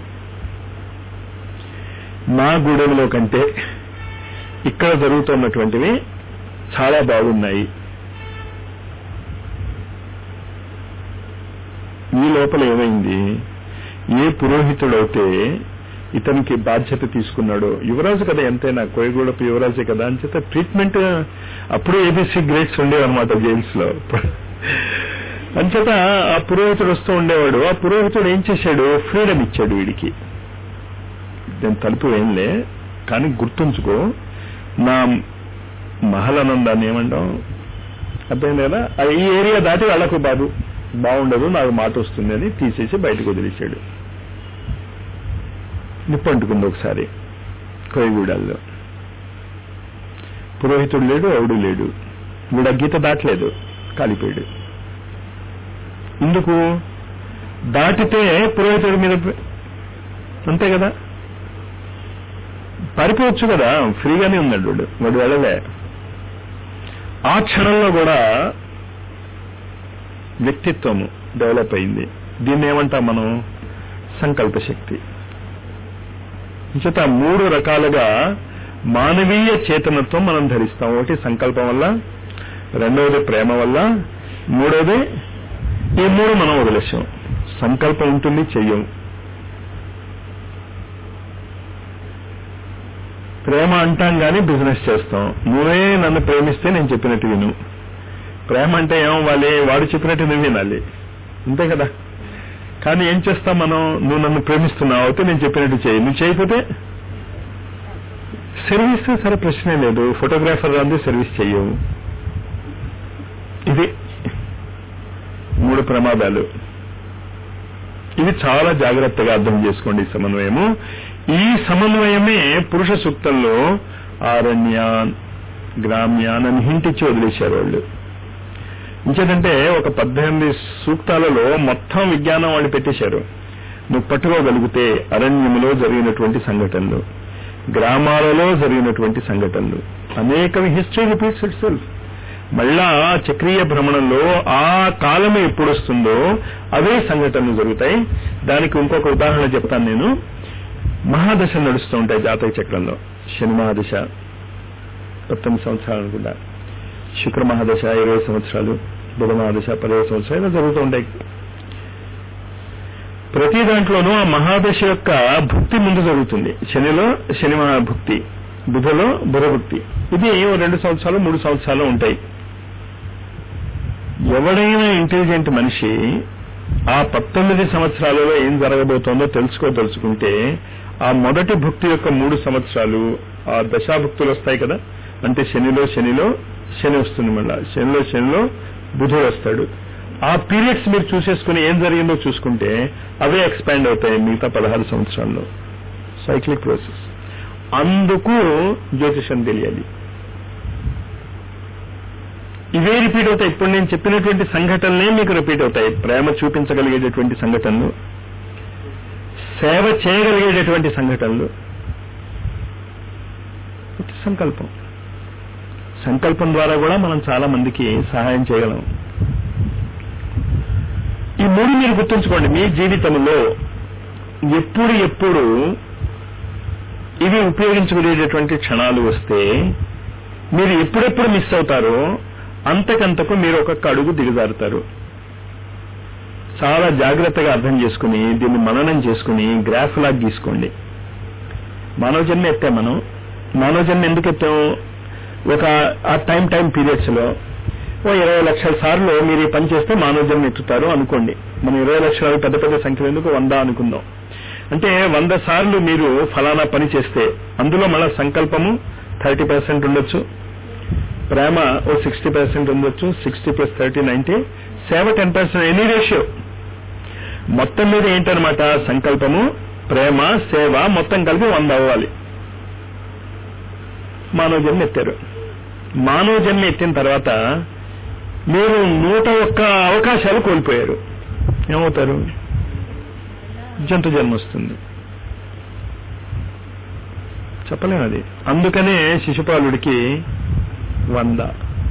నా గూడెంలో కంటే ఇక్కడ జరుగుతున్నటువంటివి చాలా బాగున్నాయి ఈ లోపల ఏమైంది ఏ పురోహితుడైతే ఇతనికి బాధ్యత తీసుకున్నాడో యువరాజు కదా ఎంతైనా కోయగూడపు యువరాజే కదా అని చేత ట్రీట్మెంట్ అప్పుడు ఏబీసీ గ్రేడ్స్ ఉండేవన్నమాట జైల్స్ లో అంచేత ఆ పురోహితుడు వస్తూ ఉండేవాడు ఆ పురోహితుడు ఏం చేశాడు ఫ్రీడమ్ ఇచ్చాడు వీడికి నేను తలుపు ఏంలే కానీ గుర్తుంచుకో నా మహలానందాన్ని ఏమంటాం అర్థమైంది కదా ఆ ఈ ఏరియా దాటి వాళ్ళకు బాబు బాగుండదు నాకు మాట వస్తుంది అని తీసేసి బయటకు వదిలేశాడు నిప్పు అంటుకుంది ఒకసారి కోయగూడాల్లో పురోహితుడు లేడు ఎవడు లేడు వీడు ఆ గీత దాటలేదు కాలిపోయాడు ఎందుకు దాటితే పురోహితుడి మీద అంతే కదా పారిపోవచ్చు కదా ఫ్రీగానే ఉన్నాడు వాడు వాడు వెళ్ళలే ఆ క్షణంలో కూడా వ్యక్తిత్వము డెవలప్ అయింది దీన్ని ఏమంటాం మనం సంకల్ప శక్తి చేత మూడు రకాలుగా మానవీయ చేతనత్వం మనం ధరిస్తాం ఒకటి సంకల్పం వల్ల రెండవది ప్రేమ వల్ల మూడవది ఈ మూడు మనం వదిలేసాం సంకల్పం ఉంటుంది చెయ్యం ప్రేమ అంటాం కానీ బిజినెస్ చేస్తాం నువ్వే నన్ను ప్రేమిస్తే నేను చెప్పినట్టు విను ప్రేమ అంటే ఏమవ్వాలి వాడు చెప్పినట్టు నువ్వు వినాలి అంతే కదా కానీ ఏం చేస్తాం మనం నువ్వు నన్ను ప్రేమిస్తున్నావు అయితే నేను చెప్పినట్టు చేయి నువ్వు చేయకపోతే సర్వీస్ సరే ప్రశ్నే లేదు ఫోటోగ్రాఫర్ రాంది సర్వీస్ చెయ్యవు ఇది మూడు ప్రమాదాలు ఇది చాలా జాగ్రత్తగా అర్థం చేసుకోండి ఈ సమన్వయము ఈ సమన్వయమే పురుష సూక్తంలో ఆరణ్యాన్ గ్రామ్యాన్ అని హింటిచ్చి వదిలేశారు వాళ్ళు ఇంకేదంటే ఒక పద్దెనిమిది సూక్తాలలో మొత్తం విజ్ఞానం వాళ్ళు పెట్టేశారు నువ్వు పట్టుకోగలిగితే అరణ్యములో జరిగినటువంటి సంఘటనలు గ్రామాలలో జరిగినటువంటి సంఘటనలు అనేక హిస్టరీ రిపీట్స్ ఇట్ సెల్ఫ్ మళ్ళా చక్రీయ భ్రమణంలో ఆ కాలం ఎప్పుడు వస్తుందో అవే సంఘటనలు జరుగుతాయి దానికి ఇంకొక ఉదాహరణ చెప్తాను నేను మహాదశ నడుస్తూ ఉంటాయి జాతక చక్రంలో శని మహాదశ పంతొమ్మిది సంవత్సరాలు అనుకుంటా శుక్ర మహాదశ ఇరవై సంవత్సరాలు బుధ మహాదశ పదిహేను సంవత్సరాలు ఇలా జరుగుతూ ఉంటాయి ప్రతి దాంట్లోనూ ఆ మహాదశ యొక్క భుక్తి ముందు జరుగుతుంది శనిలో శని భుక్తి బుధలో బుధభుక్తి ఇది ఓ రెండు సంవత్సరాలు మూడు సంవత్సరాలు ఉంటాయి ఎవడైనా ఇంటెలిజెంట్ మనిషి ఆ పంతొమ్మిది సంవత్సరాలలో ఏం జరగబోతోందో తెలుసుకోదలుచుకుంటే ఆ మొదటి భుక్తి యొక్క మూడు సంవత్సరాలు ఆ దశాభుక్తులు వస్తాయి కదా అంటే శనిలో శనిలో శని వస్తుంది మళ్ళా శనిలో శనిలో బుధుడు వస్తాడు ఆ పీరియడ్స్ మీరు చూసేసుకుని ఏం జరిగిందో చూసుకుంటే అవే ఎక్స్పాండ్ అవుతాయి మిగతా పదహారు సంవత్సరాల్లో సైక్లిక్ ప్రాసెస్ అందుకు జ్యోతిషం తెలియాలి ఇవే రిపీట్ అవుతాయి ఇప్పుడు నేను చెప్పినటువంటి సంఘటనలే మీకు రిపీట్ అవుతాయి ప్రేమ చూపించగలిగేటటువంటి సంఘటనలు సేవ చేయగలిగేటటువంటి సంఘటనలు సంకల్పం సంకల్పం ద్వారా కూడా మనం చాలా మందికి సహాయం చేయగలం ఈ మూడు మీరు గుర్తుంచుకోండి మీ జీవితంలో ఎప్పుడు ఎప్పుడు ఇవి ఉపయోగించుకునేటటువంటి క్షణాలు వస్తే మీరు ఎప్పుడెప్పుడు మిస్ అవుతారో అంతకంతకు మీరు ఒక్కొక్క అడుగు దిగజారుతారు చాలా జాగ్రత్తగా అర్థం చేసుకుని దీన్ని మననం చేసుకుని గ్రాఫ్ లాగా గీసుకోండి మానవ జన్మ ఎత్తాం మనం మానవ జన్మ ఎందుకు ఎత్తాం ఒక ఆ టైం టైం పీరియడ్స్ లో ఓ ఇరవై లక్షల సార్లు మీరు ఈ పని చేస్తే మానవ జన్మ ఎత్తుతారు అనుకోండి మనం ఇరవై లక్షల పెద్ద పెద్ద సంఖ్యలు ఎందుకు వంద అనుకుందాం అంటే వంద సార్లు మీరు ఫలానా పని చేస్తే అందులో మళ్ళా సంకల్పము థర్టీ పర్సెంట్ ఉండొచ్చు ప్రేమ ఓ సిక్స్టీ పర్సెంట్ ఉండొచ్చు సిక్స్టీ ప్లస్ థర్టీ నైన్టీ సేవ టెన్ పర్సెంట్ ఎనీ రేషియో మొత్తం మీద ఏంటనమాట సంకల్పము ప్రేమ సేవ మొత్తం కలిపి వంద అవ్వాలి మానవ జన్మ ఎత్తారు మానవ జన్మ ఎత్తిన తర్వాత మీరు నూట ఒక్క అవకాశాలు కోల్పోయారు ఏమవుతారు జంతు జన్మ వస్తుంది చెప్పలేము అది అందుకనే శిశుపాలుడికి వంద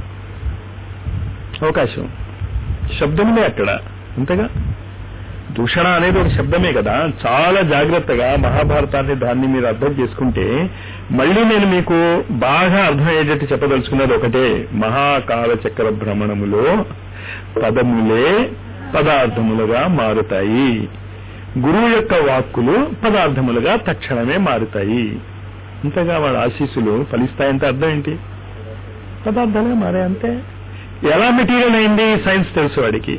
అవకాశం శబ్దములే అక్కడ అంతేగా దూషణ అనేది ఒక శబ్దమే కదా చాలా జాగ్రత్తగా మహాభారతాన్ని దాన్ని మీరు అర్థం చేసుకుంటే మళ్ళీ నేను మీకు బాగా అర్థమయ్యేటట్టు చెప్పదలుచుకున్నది ఒకటే మహాకాల చక్ర భ్రమణములో పదములే పదార్థములుగా మారుతాయి గురువు యొక్క వాక్కులు పదార్థములుగా తక్షణమే మారుతాయి ఇంతగా వాళ్ళ ఆశీస్సులు ఫలిస్తాయంటే అర్థం ఏంటి పదార్థాలుగా మారే అంతే ఎలా మెటీరియల్ అయింది సైన్స్ తెలుసు వాడికి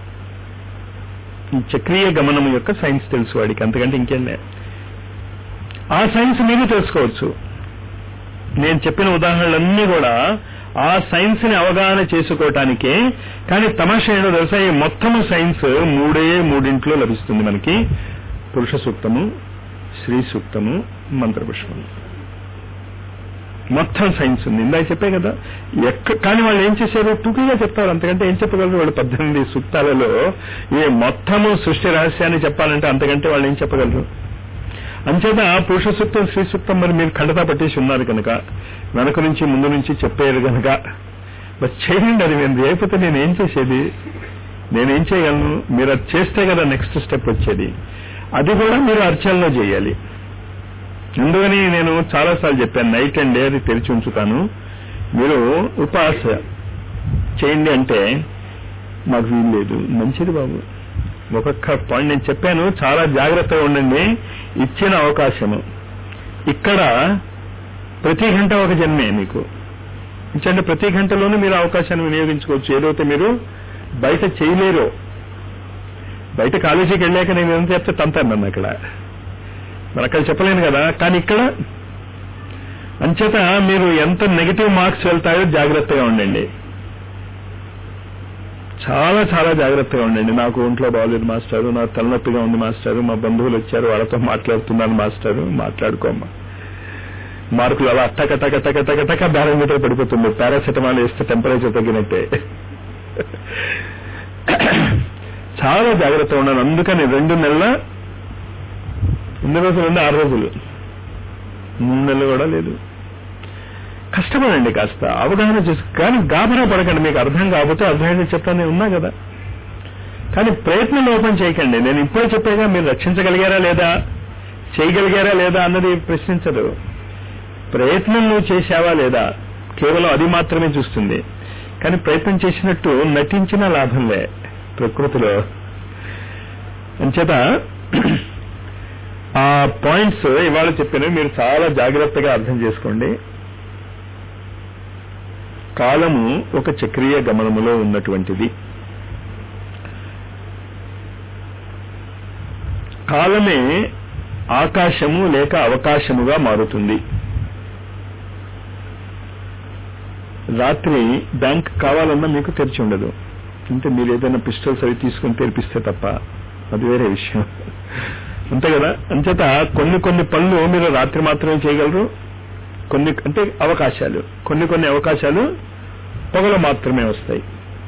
ఈ చక్రీయ గమనం యొక్క సైన్స్ తెలుసు వాడికి అంతకంటే ఇంకేం లేదు ఆ సైన్స్ మీరు తెలుసుకోవచ్చు నేను చెప్పిన ఉదాహరణలన్నీ కూడా ఆ సైన్స్ ని అవగాహన చేసుకోవటానికే కానీ తమాషా ఏంటో తెలుసా ఈ మొత్తము సైన్స్ మూడే మూడింట్లో లభిస్తుంది మనకి పురుష సూక్తము శ్రీ సూక్తము మంత్రపుష్పము మొత్తం సైన్స్ ఉంది ఇందాక చెప్పే కదా ఎక్క కానీ వాళ్ళు ఏం చేశారు టూకీగా చెప్తారు అంతకంటే ఏం చెప్పగలరు వాళ్ళు పద్దెనిమిది సూక్తాలలో ఏ మొత్తము సృష్టి రహస్యాన్ని చెప్పాలంటే అంతకంటే వాళ్ళు ఏం చెప్పగలరు అంచేత పురుష సూక్తం స్త్రీ సూక్తం మరి మీరు ఖండతా పట్టేసి ఉన్నారు కనుక వెనక నుంచి ముందు నుంచి చెప్పారు కనుక మరి చేయండి అది నేను లేకపోతే నేను ఏం చేసేది నేనేం చేయగలను మీరు అది చేస్తే కదా నెక్స్ట్ స్టెప్ వచ్చేది అది కూడా మీరు అర్చనలో చేయాలి అందుకని నేను చాలాసార్లు చెప్పాను నైట్ అండ్ డే అది తెరిచి ఉంచుతాను మీరు ఉపాస చేయండి అంటే మాకు వీలు లేదు మంచిది బాబు ఒక్కొక్క పాయింట్ నేను చెప్పాను చాలా జాగ్రత్తగా ఉండండి ఇచ్చిన అవకాశము ఇక్కడ ప్రతి గంట ఒక జన్మే మీకు అంటే ప్రతి గంటలోనూ మీరు అవకాశాన్ని వినియోగించుకోవచ్చు ఏదైతే మీరు బయట చేయలేరు బయట కాలేజీకి వెళ్ళాక నేను ఎంత చెప్తే తంతాను నన్ను అక్కడ మరి అక్కడ చెప్పలేను కదా కానీ ఇక్కడ అంచేత మీరు ఎంత నెగిటివ్ మార్క్స్ వెళ్తాయో జాగ్రత్తగా ఉండండి చాలా చాలా జాగ్రత్తగా ఉండండి నాకు ఒంట్లో బాగోలేదు మాస్టారు నాకు తలనొప్పిగా ఉంది మాస్టారు మా బంధువులు వచ్చారు వాళ్ళతో మాట్లాడుతున్నాను మాస్టారు మాట్లాడుకోమ్మా మార్కులు అలా టక టక టక టక టక బ్యారోమీటర్ పడిపోతుంది పారాసెటమాల్ వేస్తే టెంపరేచర్ తగ్గినట్టే చాలా జాగ్రత్తగా ఉన్నాను అందుకని రెండు నెలల ఎన్ని రోజులు ఉంది ఆరు రోజులు మూడు నెలలు కూడా లేదు కష్టపడండి కాస్త అవగాహన చేసి కానీ గాబరా పడకండి మీకు అర్థం కాకపోతే అర్థమైంది చెప్తానే ఉన్నా కదా కానీ ప్రయత్నం లోపం చేయకండి నేను ఇప్పుడే చెప్పాగా మీరు రక్షించగలిగారా లేదా చేయగలిగారా లేదా అన్నది ప్రశ్నించదు ప్రయత్నం నువ్వు చేశావా లేదా కేవలం అది మాత్రమే చూస్తుంది కానీ ప్రయత్నం చేసినట్టు నటించిన లాభంలే ప్రకృతిలో అంచేత ఆ పాయింట్స్ ఇవాళ చెప్పినవి మీరు చాలా జాగ్రత్తగా అర్థం చేసుకోండి కాలము ఒక చక్రీయ గమనములో ఉన్నటువంటిది కాలమే ఆకాశము లేక అవకాశముగా మారుతుంది రాత్రి బ్యాంక్ కావాలన్నా మీకు తెరిచి ఉండదు అంటే మీరు ఏదైనా పిస్టల్స్ అవి తీసుకుని తెరిపిస్తే తప్ప అది వేరే విషయం అంతే కదా అంచేత కొన్ని కొన్ని పనులు మీరు రాత్రి మాత్రమే చేయగలరు కొన్ని అంటే అవకాశాలు కొన్ని కొన్ని అవకాశాలు పొగలు మాత్రమే వస్తాయి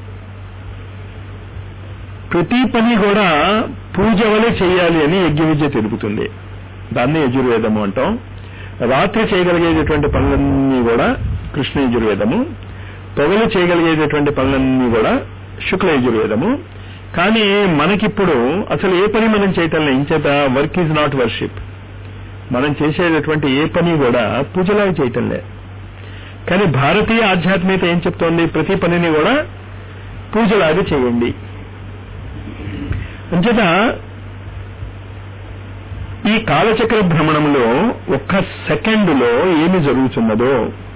ప్రతి పని కూడా పూజ వలె చేయాలి అని యజ్ఞ విద్య తెలుపుతుంది దాన్ని యజుర్వేదము అంటాం రాత్రి చేయగలిగేటటువంటి పనులన్నీ కూడా కృష్ణ యజుర్వేదము పొగలు చేయగలిగేటటువంటి పనులన్నీ కూడా శుక్ల యజుర్వేదము కానీ మనకిప్పుడు అసలు ఏ పని మనం చేయటం ఇంచేత వర్క్ ఈజ్ నాట్ వర్షిప్ మనం చేసేటటువంటి ఏ పని కూడా పూజలాగా చేయటంలే కానీ భారతీయ ఆధ్యాత్మికత ఏం చెప్తోంది ప్రతి పనిని కూడా పూజలాగా చేయండి అంచేత ఈ కాలచక్ర భ్రమణంలో ఒక్క సెకండ్లో ఏమి జరుగుతున్నదో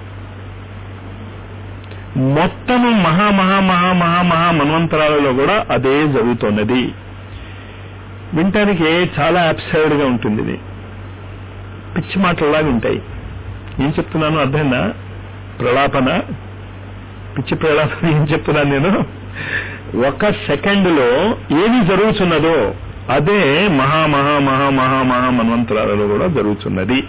మొత్తము మహా మహా మహా మహా మహా మన్వంతరాలలో కూడా అదే జరుగుతున్నది వినటానికి చాలా అబ్సర్డ్ గా ఉంటుంది ఇది పిచ్చి మాటల్లాగా ఉంటాయి ఏం చెప్తున్నాను అర్థమైందా ప్రలాపన పిచ్చి ప్రలాపన ఏం చెప్తున్నాను నేను ఒక సెకండ్ లో ఏమి జరుగుతున్నదో అదే మహా మహా మహా మహా మహా మన్వంతరాలలో కూడా జరుగుతున్నది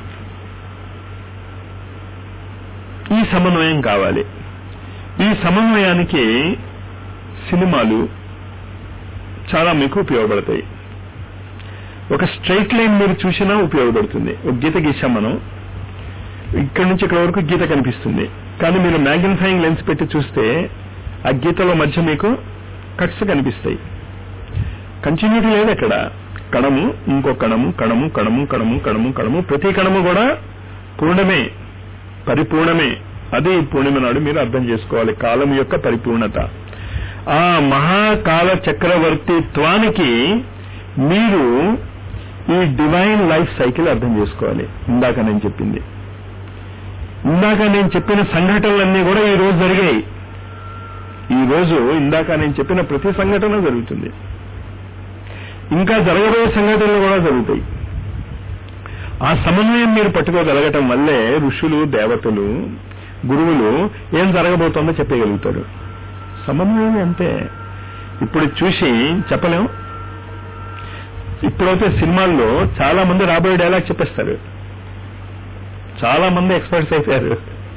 ఈ సమన్వయం కావాలి ఈ సమన్వయానికి సినిమాలు చాలా మీకు ఉపయోగపడతాయి ఒక స్ట్రైట్ లైన్ మీరు చూసినా ఉపయోగపడుతుంది ఒక గీత గీసాం మనం ఇక్కడ నుంచి ఇక్కడ వరకు గీత కనిపిస్తుంది కానీ మీరు మ్యాగ్నిఫైయింగ్ లెన్స్ పెట్టి చూస్తే ఆ గీతలో మధ్య మీకు కట్స్ కనిపిస్తాయి కంటిన్యూటీ లేదు అక్కడ కణము ఇంకో కణము కణము కణము కణము కణము కణము ప్రతి కణము కూడా పూర్ణమే పరిపూర్ణమే అది పూర్ణిమ నాడు మీరు అర్థం చేసుకోవాలి కాలం యొక్క పరిపూర్ణత ఆ మహాకాల చక్రవర్తిత్వానికి మీరు ఈ డివైన్ లైఫ్ సైకిల్ అర్థం చేసుకోవాలి ఇందాక నేను చెప్పింది ఇందాక నేను చెప్పిన సంఘటనలన్నీ కూడా ఈ రోజు జరిగాయి ఈ రోజు ఇందాక నేను చెప్పిన ప్రతి సంఘటన జరుగుతుంది ఇంకా జరగబోయే సంఘటనలు కూడా జరుగుతాయి ఆ సమన్వయం మీరు పట్టుకోగలగటం వల్లే ఋషులు దేవతలు గురువులు ఏం జరగబోతోందో చెప్పగలుగుతారు సమన్వయం అంతే ఇప్పుడు చూసి చెప్పలేం ఇప్పుడైతే సినిమాల్లో చాలా మంది రాబోయే డైలాగ్ చెప్పేస్తారు చాలా మంది ఎక్స్పర్ట్స్ అయిపోయారు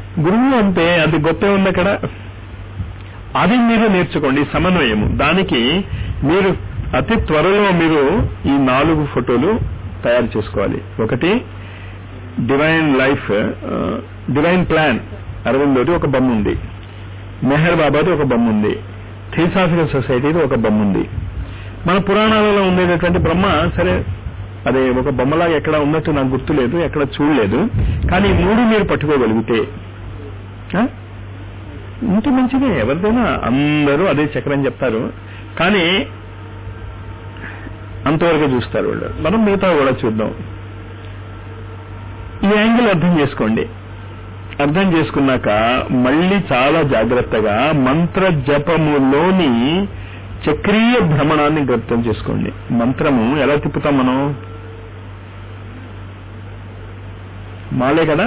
గురువు అంటే అది గొప్ప ఉంది అక్కడ అది మీరు నేర్చుకోండి సమన్వయము దానికి మీరు అతి త్వరలో మీరు ఈ నాలుగు ఫోటోలు తయారు చేసుకోవాలి ఒకటి డివైన్ లైఫ్ డివైన్ ప్లాన్ అరవిందోది ఒక బొమ్మ ఉంది మెహర్ బాబాది ఒక బొమ్మ ఉంది థియోసాఫికల్ సొసైటీది ఒక బొమ్మ ఉంది మన పురాణాలలో ఉండేటటువంటి బ్రహ్మ సరే అదే ఒక బొమ్మలాగా ఎక్కడ ఉన్నట్టు నాకు గుర్తులేదు ఎక్కడ చూడలేదు కానీ ఈ మూడు మీరు పట్టుకోగలిగితే ఆ? ఇంత మంచిదే ఎవరిదైనా అందరూ అదే చక్రం చెప్తారు కానీ అంతవరకు చూస్తారు వాళ్ళు మనం మిగతా కూడా చూద్దాం ఈ యాంగిల్ అర్థం చేసుకోండి అర్థం చేసుకున్నాక మళ్ళీ చాలా జాగ్రత్తగా మంత్ర జపములోని చక్రీయ భ్రమణాన్ని అర్థం చేసుకోండి మంత్రము ఎలా తిప్పుతాం మనం మాలే కదా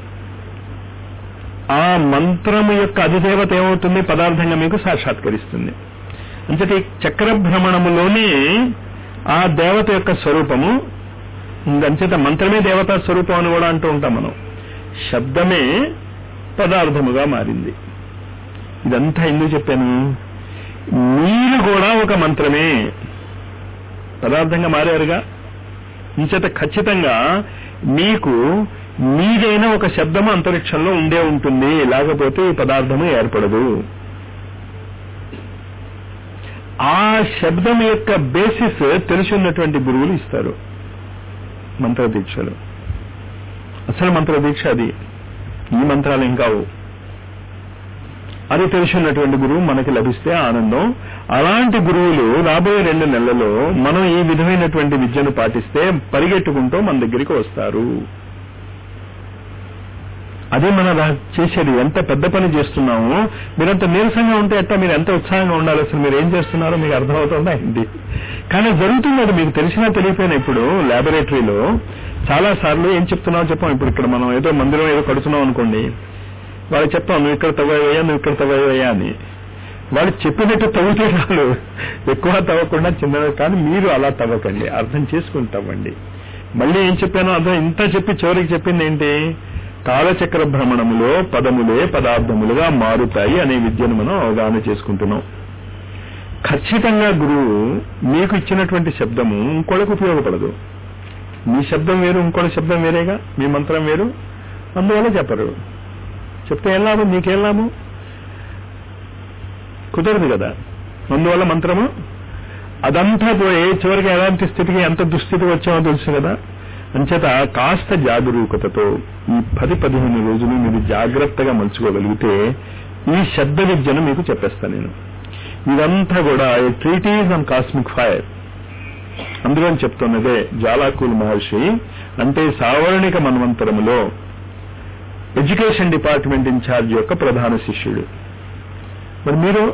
ఆ మంత్రము యొక్క అధిదేవత ఏమవుతుంది పదార్థంగా మీకు సాక్షాత్కరిస్తుంది అంతటి చక్ర భ్రమణములోనే ఆ దేవత యొక్క స్వరూపము అంచేత మంత్రమే దేవతా స్వరూపం అని కూడా అంటూ ఉంటాం మనం శబ్దమే పదార్థముగా మారింది ఇదంతా ఎందుకు చెప్పాను మీరు కూడా ఒక మంత్రమే పదార్థంగా మారారుగా ఇంచేత ఖచ్చితంగా మీకు మీదైన ఒక శబ్దము అంతరిక్షంలో ఉండే ఉంటుంది లేకపోతే ఈ పదార్థము ఏర్పడదు ఆ శబ్దం యొక్క బేసిస్ తెలుసున్నటువంటి గురువులు ఇస్తారు మంత్ర దీక్షలు అసలు మంత్ర దీక్ష అది ఈ మంత్రాలు ఏం కావు అది తెలిసినటువంటి గురువు మనకి లభిస్తే ఆనందం అలాంటి గురువులు రాబోయే రెండు నెలలలో మనం ఈ విధమైనటువంటి విద్యను పాటిస్తే పరిగెట్టుకుంటూ మన దగ్గరికి వస్తారు అదే మన రా- చేసేది ఎంత పెద్ద పని చేస్తున్నామో మీరంత నీరసంగా ఉంటే ఎట్టా మీరు ఎంత ఉత్సాహంగా ఉండాలి అసలు మీరు ఏం చేస్తున్నారో మీకు అర్థమవుతుందా ఏంటి కానీ జరుగుతుంది అది మీకు తెలిసినా తెలియపోయినా ఇప్పుడు లాబొరేటరీలో చాలా సార్లు ఏం చెప్తున్నావు చెప్పాం ఇప్పుడు ఇక్కడ మనం ఏదో మందిరం ఏదో కడుతున్నాం అనుకోండి వాళ్ళు చెప్తాం నువ్వు ఇక్కడ తవ్వయ్యా నువ్వు ఇక్కడ తవ్వయ్యా అని వాళ్ళు చెప్పినట్టు తవ్వుతే చాలు ఎక్కువ తవ్వకుండా చిన్నది కానీ మీరు అలా తవ్వకండి అర్థం చేసుకుని తవ్వండి మళ్ళీ ఏం చెప్పానో అర్థం ఇంత చెప్పి చివరికి చెప్పింది ఏంటి కాలచక్ర భ్రమణములో పదములే పదార్థములుగా మారుతాయి అనే విద్యను మనం అవగాహన చేసుకుంటున్నాం ఖచ్చితంగా గురువు మీకు ఇచ్చినటువంటి శబ్దము ఇంకోళ్ళకి ఉపయోగపడదు మీ శబ్దం వేరు ఇంకోటి శబ్దం వేరేగా మీ మంత్రం వేరు అందువల్ల చెప్పరు చెప్తే ఏం లాభం మీకేం లాభం కుదరదు కదా అందువల్ల మంత్రము అదంతా పోయి చివరికి ఎలాంటి స్థితికి ఎంత దుస్థితికి వచ్చామో తెలుసు కదా అంచేత కాస్త జాగరూకతతో ఈ పది పదిహేను రోజులు మీరు జాగ్రత్తగా మలుచుకోగలిగితే ఈ శబ్ద విద్యను మీకు చెప్పేస్తాను నేను ఇదంతా కూడా ట్రీటీస్ ఆన్ కాస్మిక్ ఫైర్ అందులో చెప్తున్నదే జ్వాలాకూల్ మహర్షి అంటే సావర్ణిక మన్వంతరములో ఎడ్యుకేషన్ డిపార్ట్మెంట్ ఇన్ఛార్జ్ యొక్క ప్రధాన శిష్యుడు మరి మీరు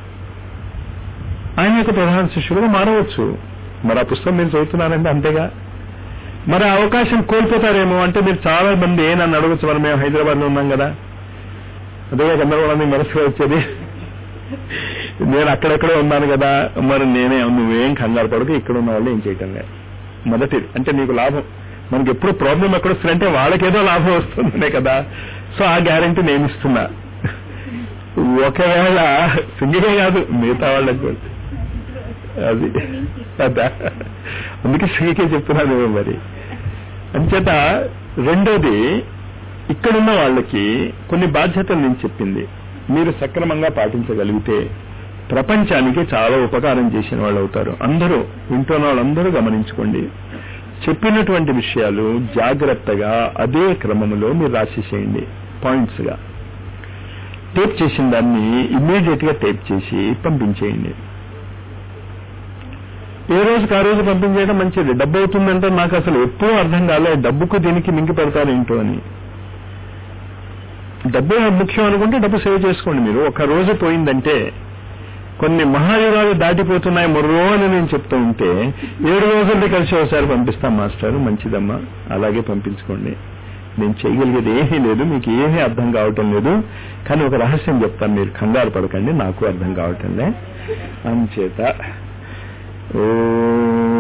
ఆయన యొక్క ప్రధాన శిష్యులుగా మారవచ్చు మరి ఆ పుస్తకం మీరు చదువుతున్నారంటే అంతేగా మరి ఆ అవకాశం కోల్పోతారేమో అంటే మీరు చాలా మంది ఏ నన్ను అడగచ్చు మరి మేము హైదరాబాద్ లో ఉన్నాం కదా అదే గందరగోళాన్ని మనసులో వచ్చేది నేను అక్కడెక్కడో ఉన్నాను కదా మరి నేనే నువ్వేం కంగారు పడకు ఇక్కడ ఉన్న వాళ్ళు ఏం చేయటం లేదు మొదటిది అంటే నీకు లాభం మనకి ఎప్పుడు ప్రాబ్లం ఎక్కడ వస్తుందంటే వాళ్ళకేదో లాభం వస్తుందనే కదా సో ఆ గ్యారంటీ నేను ఇస్తున్నా ఒకవేళ సింగిలే కాదు మిగతా వాళ్ళకి కూడా అది అదా అందుకే శ్రీకే చెప్తున్నాను మరి అంచేత రెండోది ఇక్కడున్న వాళ్ళకి కొన్ని బాధ్యతలు నేను చెప్పింది మీరు సక్రమంగా పాటించగలిగితే ప్రపంచానికి చాలా ఉపకారం చేసిన వాళ్ళు అవుతారు అందరూ వింటున్న వాళ్ళందరూ గమనించుకోండి చెప్పినటువంటి విషయాలు జాగ్రత్తగా అదే క్రమంలో మీరు రాసేసేయండి పాయింట్స్ గా టేప్ చేసిన దాన్ని ఇమ్మీడియట్ గా టేప్ చేసి పంపించేయండి ఏ రోజుకి ఆ రోజు పంపించేయడం మంచిది డబ్బు అవుతుందంటే నాకు అసలు ఎప్పుడూ అర్థం కాలే డబ్బుకు దీనికి మింగి పెడతారు ఏంటో అని డబ్బు ముఖ్యం అనుకుంటే డబ్బు సేవ్ చేసుకోండి మీరు ఒక రోజు పోయిందంటే కొన్ని మహాయుగాలు దాటిపోతున్నాయి మొర్రో అని నేను చెప్తూ ఉంటే ఏడు రోజులకి కలిసి ఒకసారి పంపిస్తాం మాస్టర్ మంచిదమ్మా అలాగే పంపించుకోండి నేను చేయగలిగేది ఏమీ లేదు మీకు ఏమీ అర్థం కావటం లేదు కానీ ఒక రహస్యం చెప్తాను మీరు కంగారు పడకండి నాకు అర్థం కావటంలే అంచేత ఓ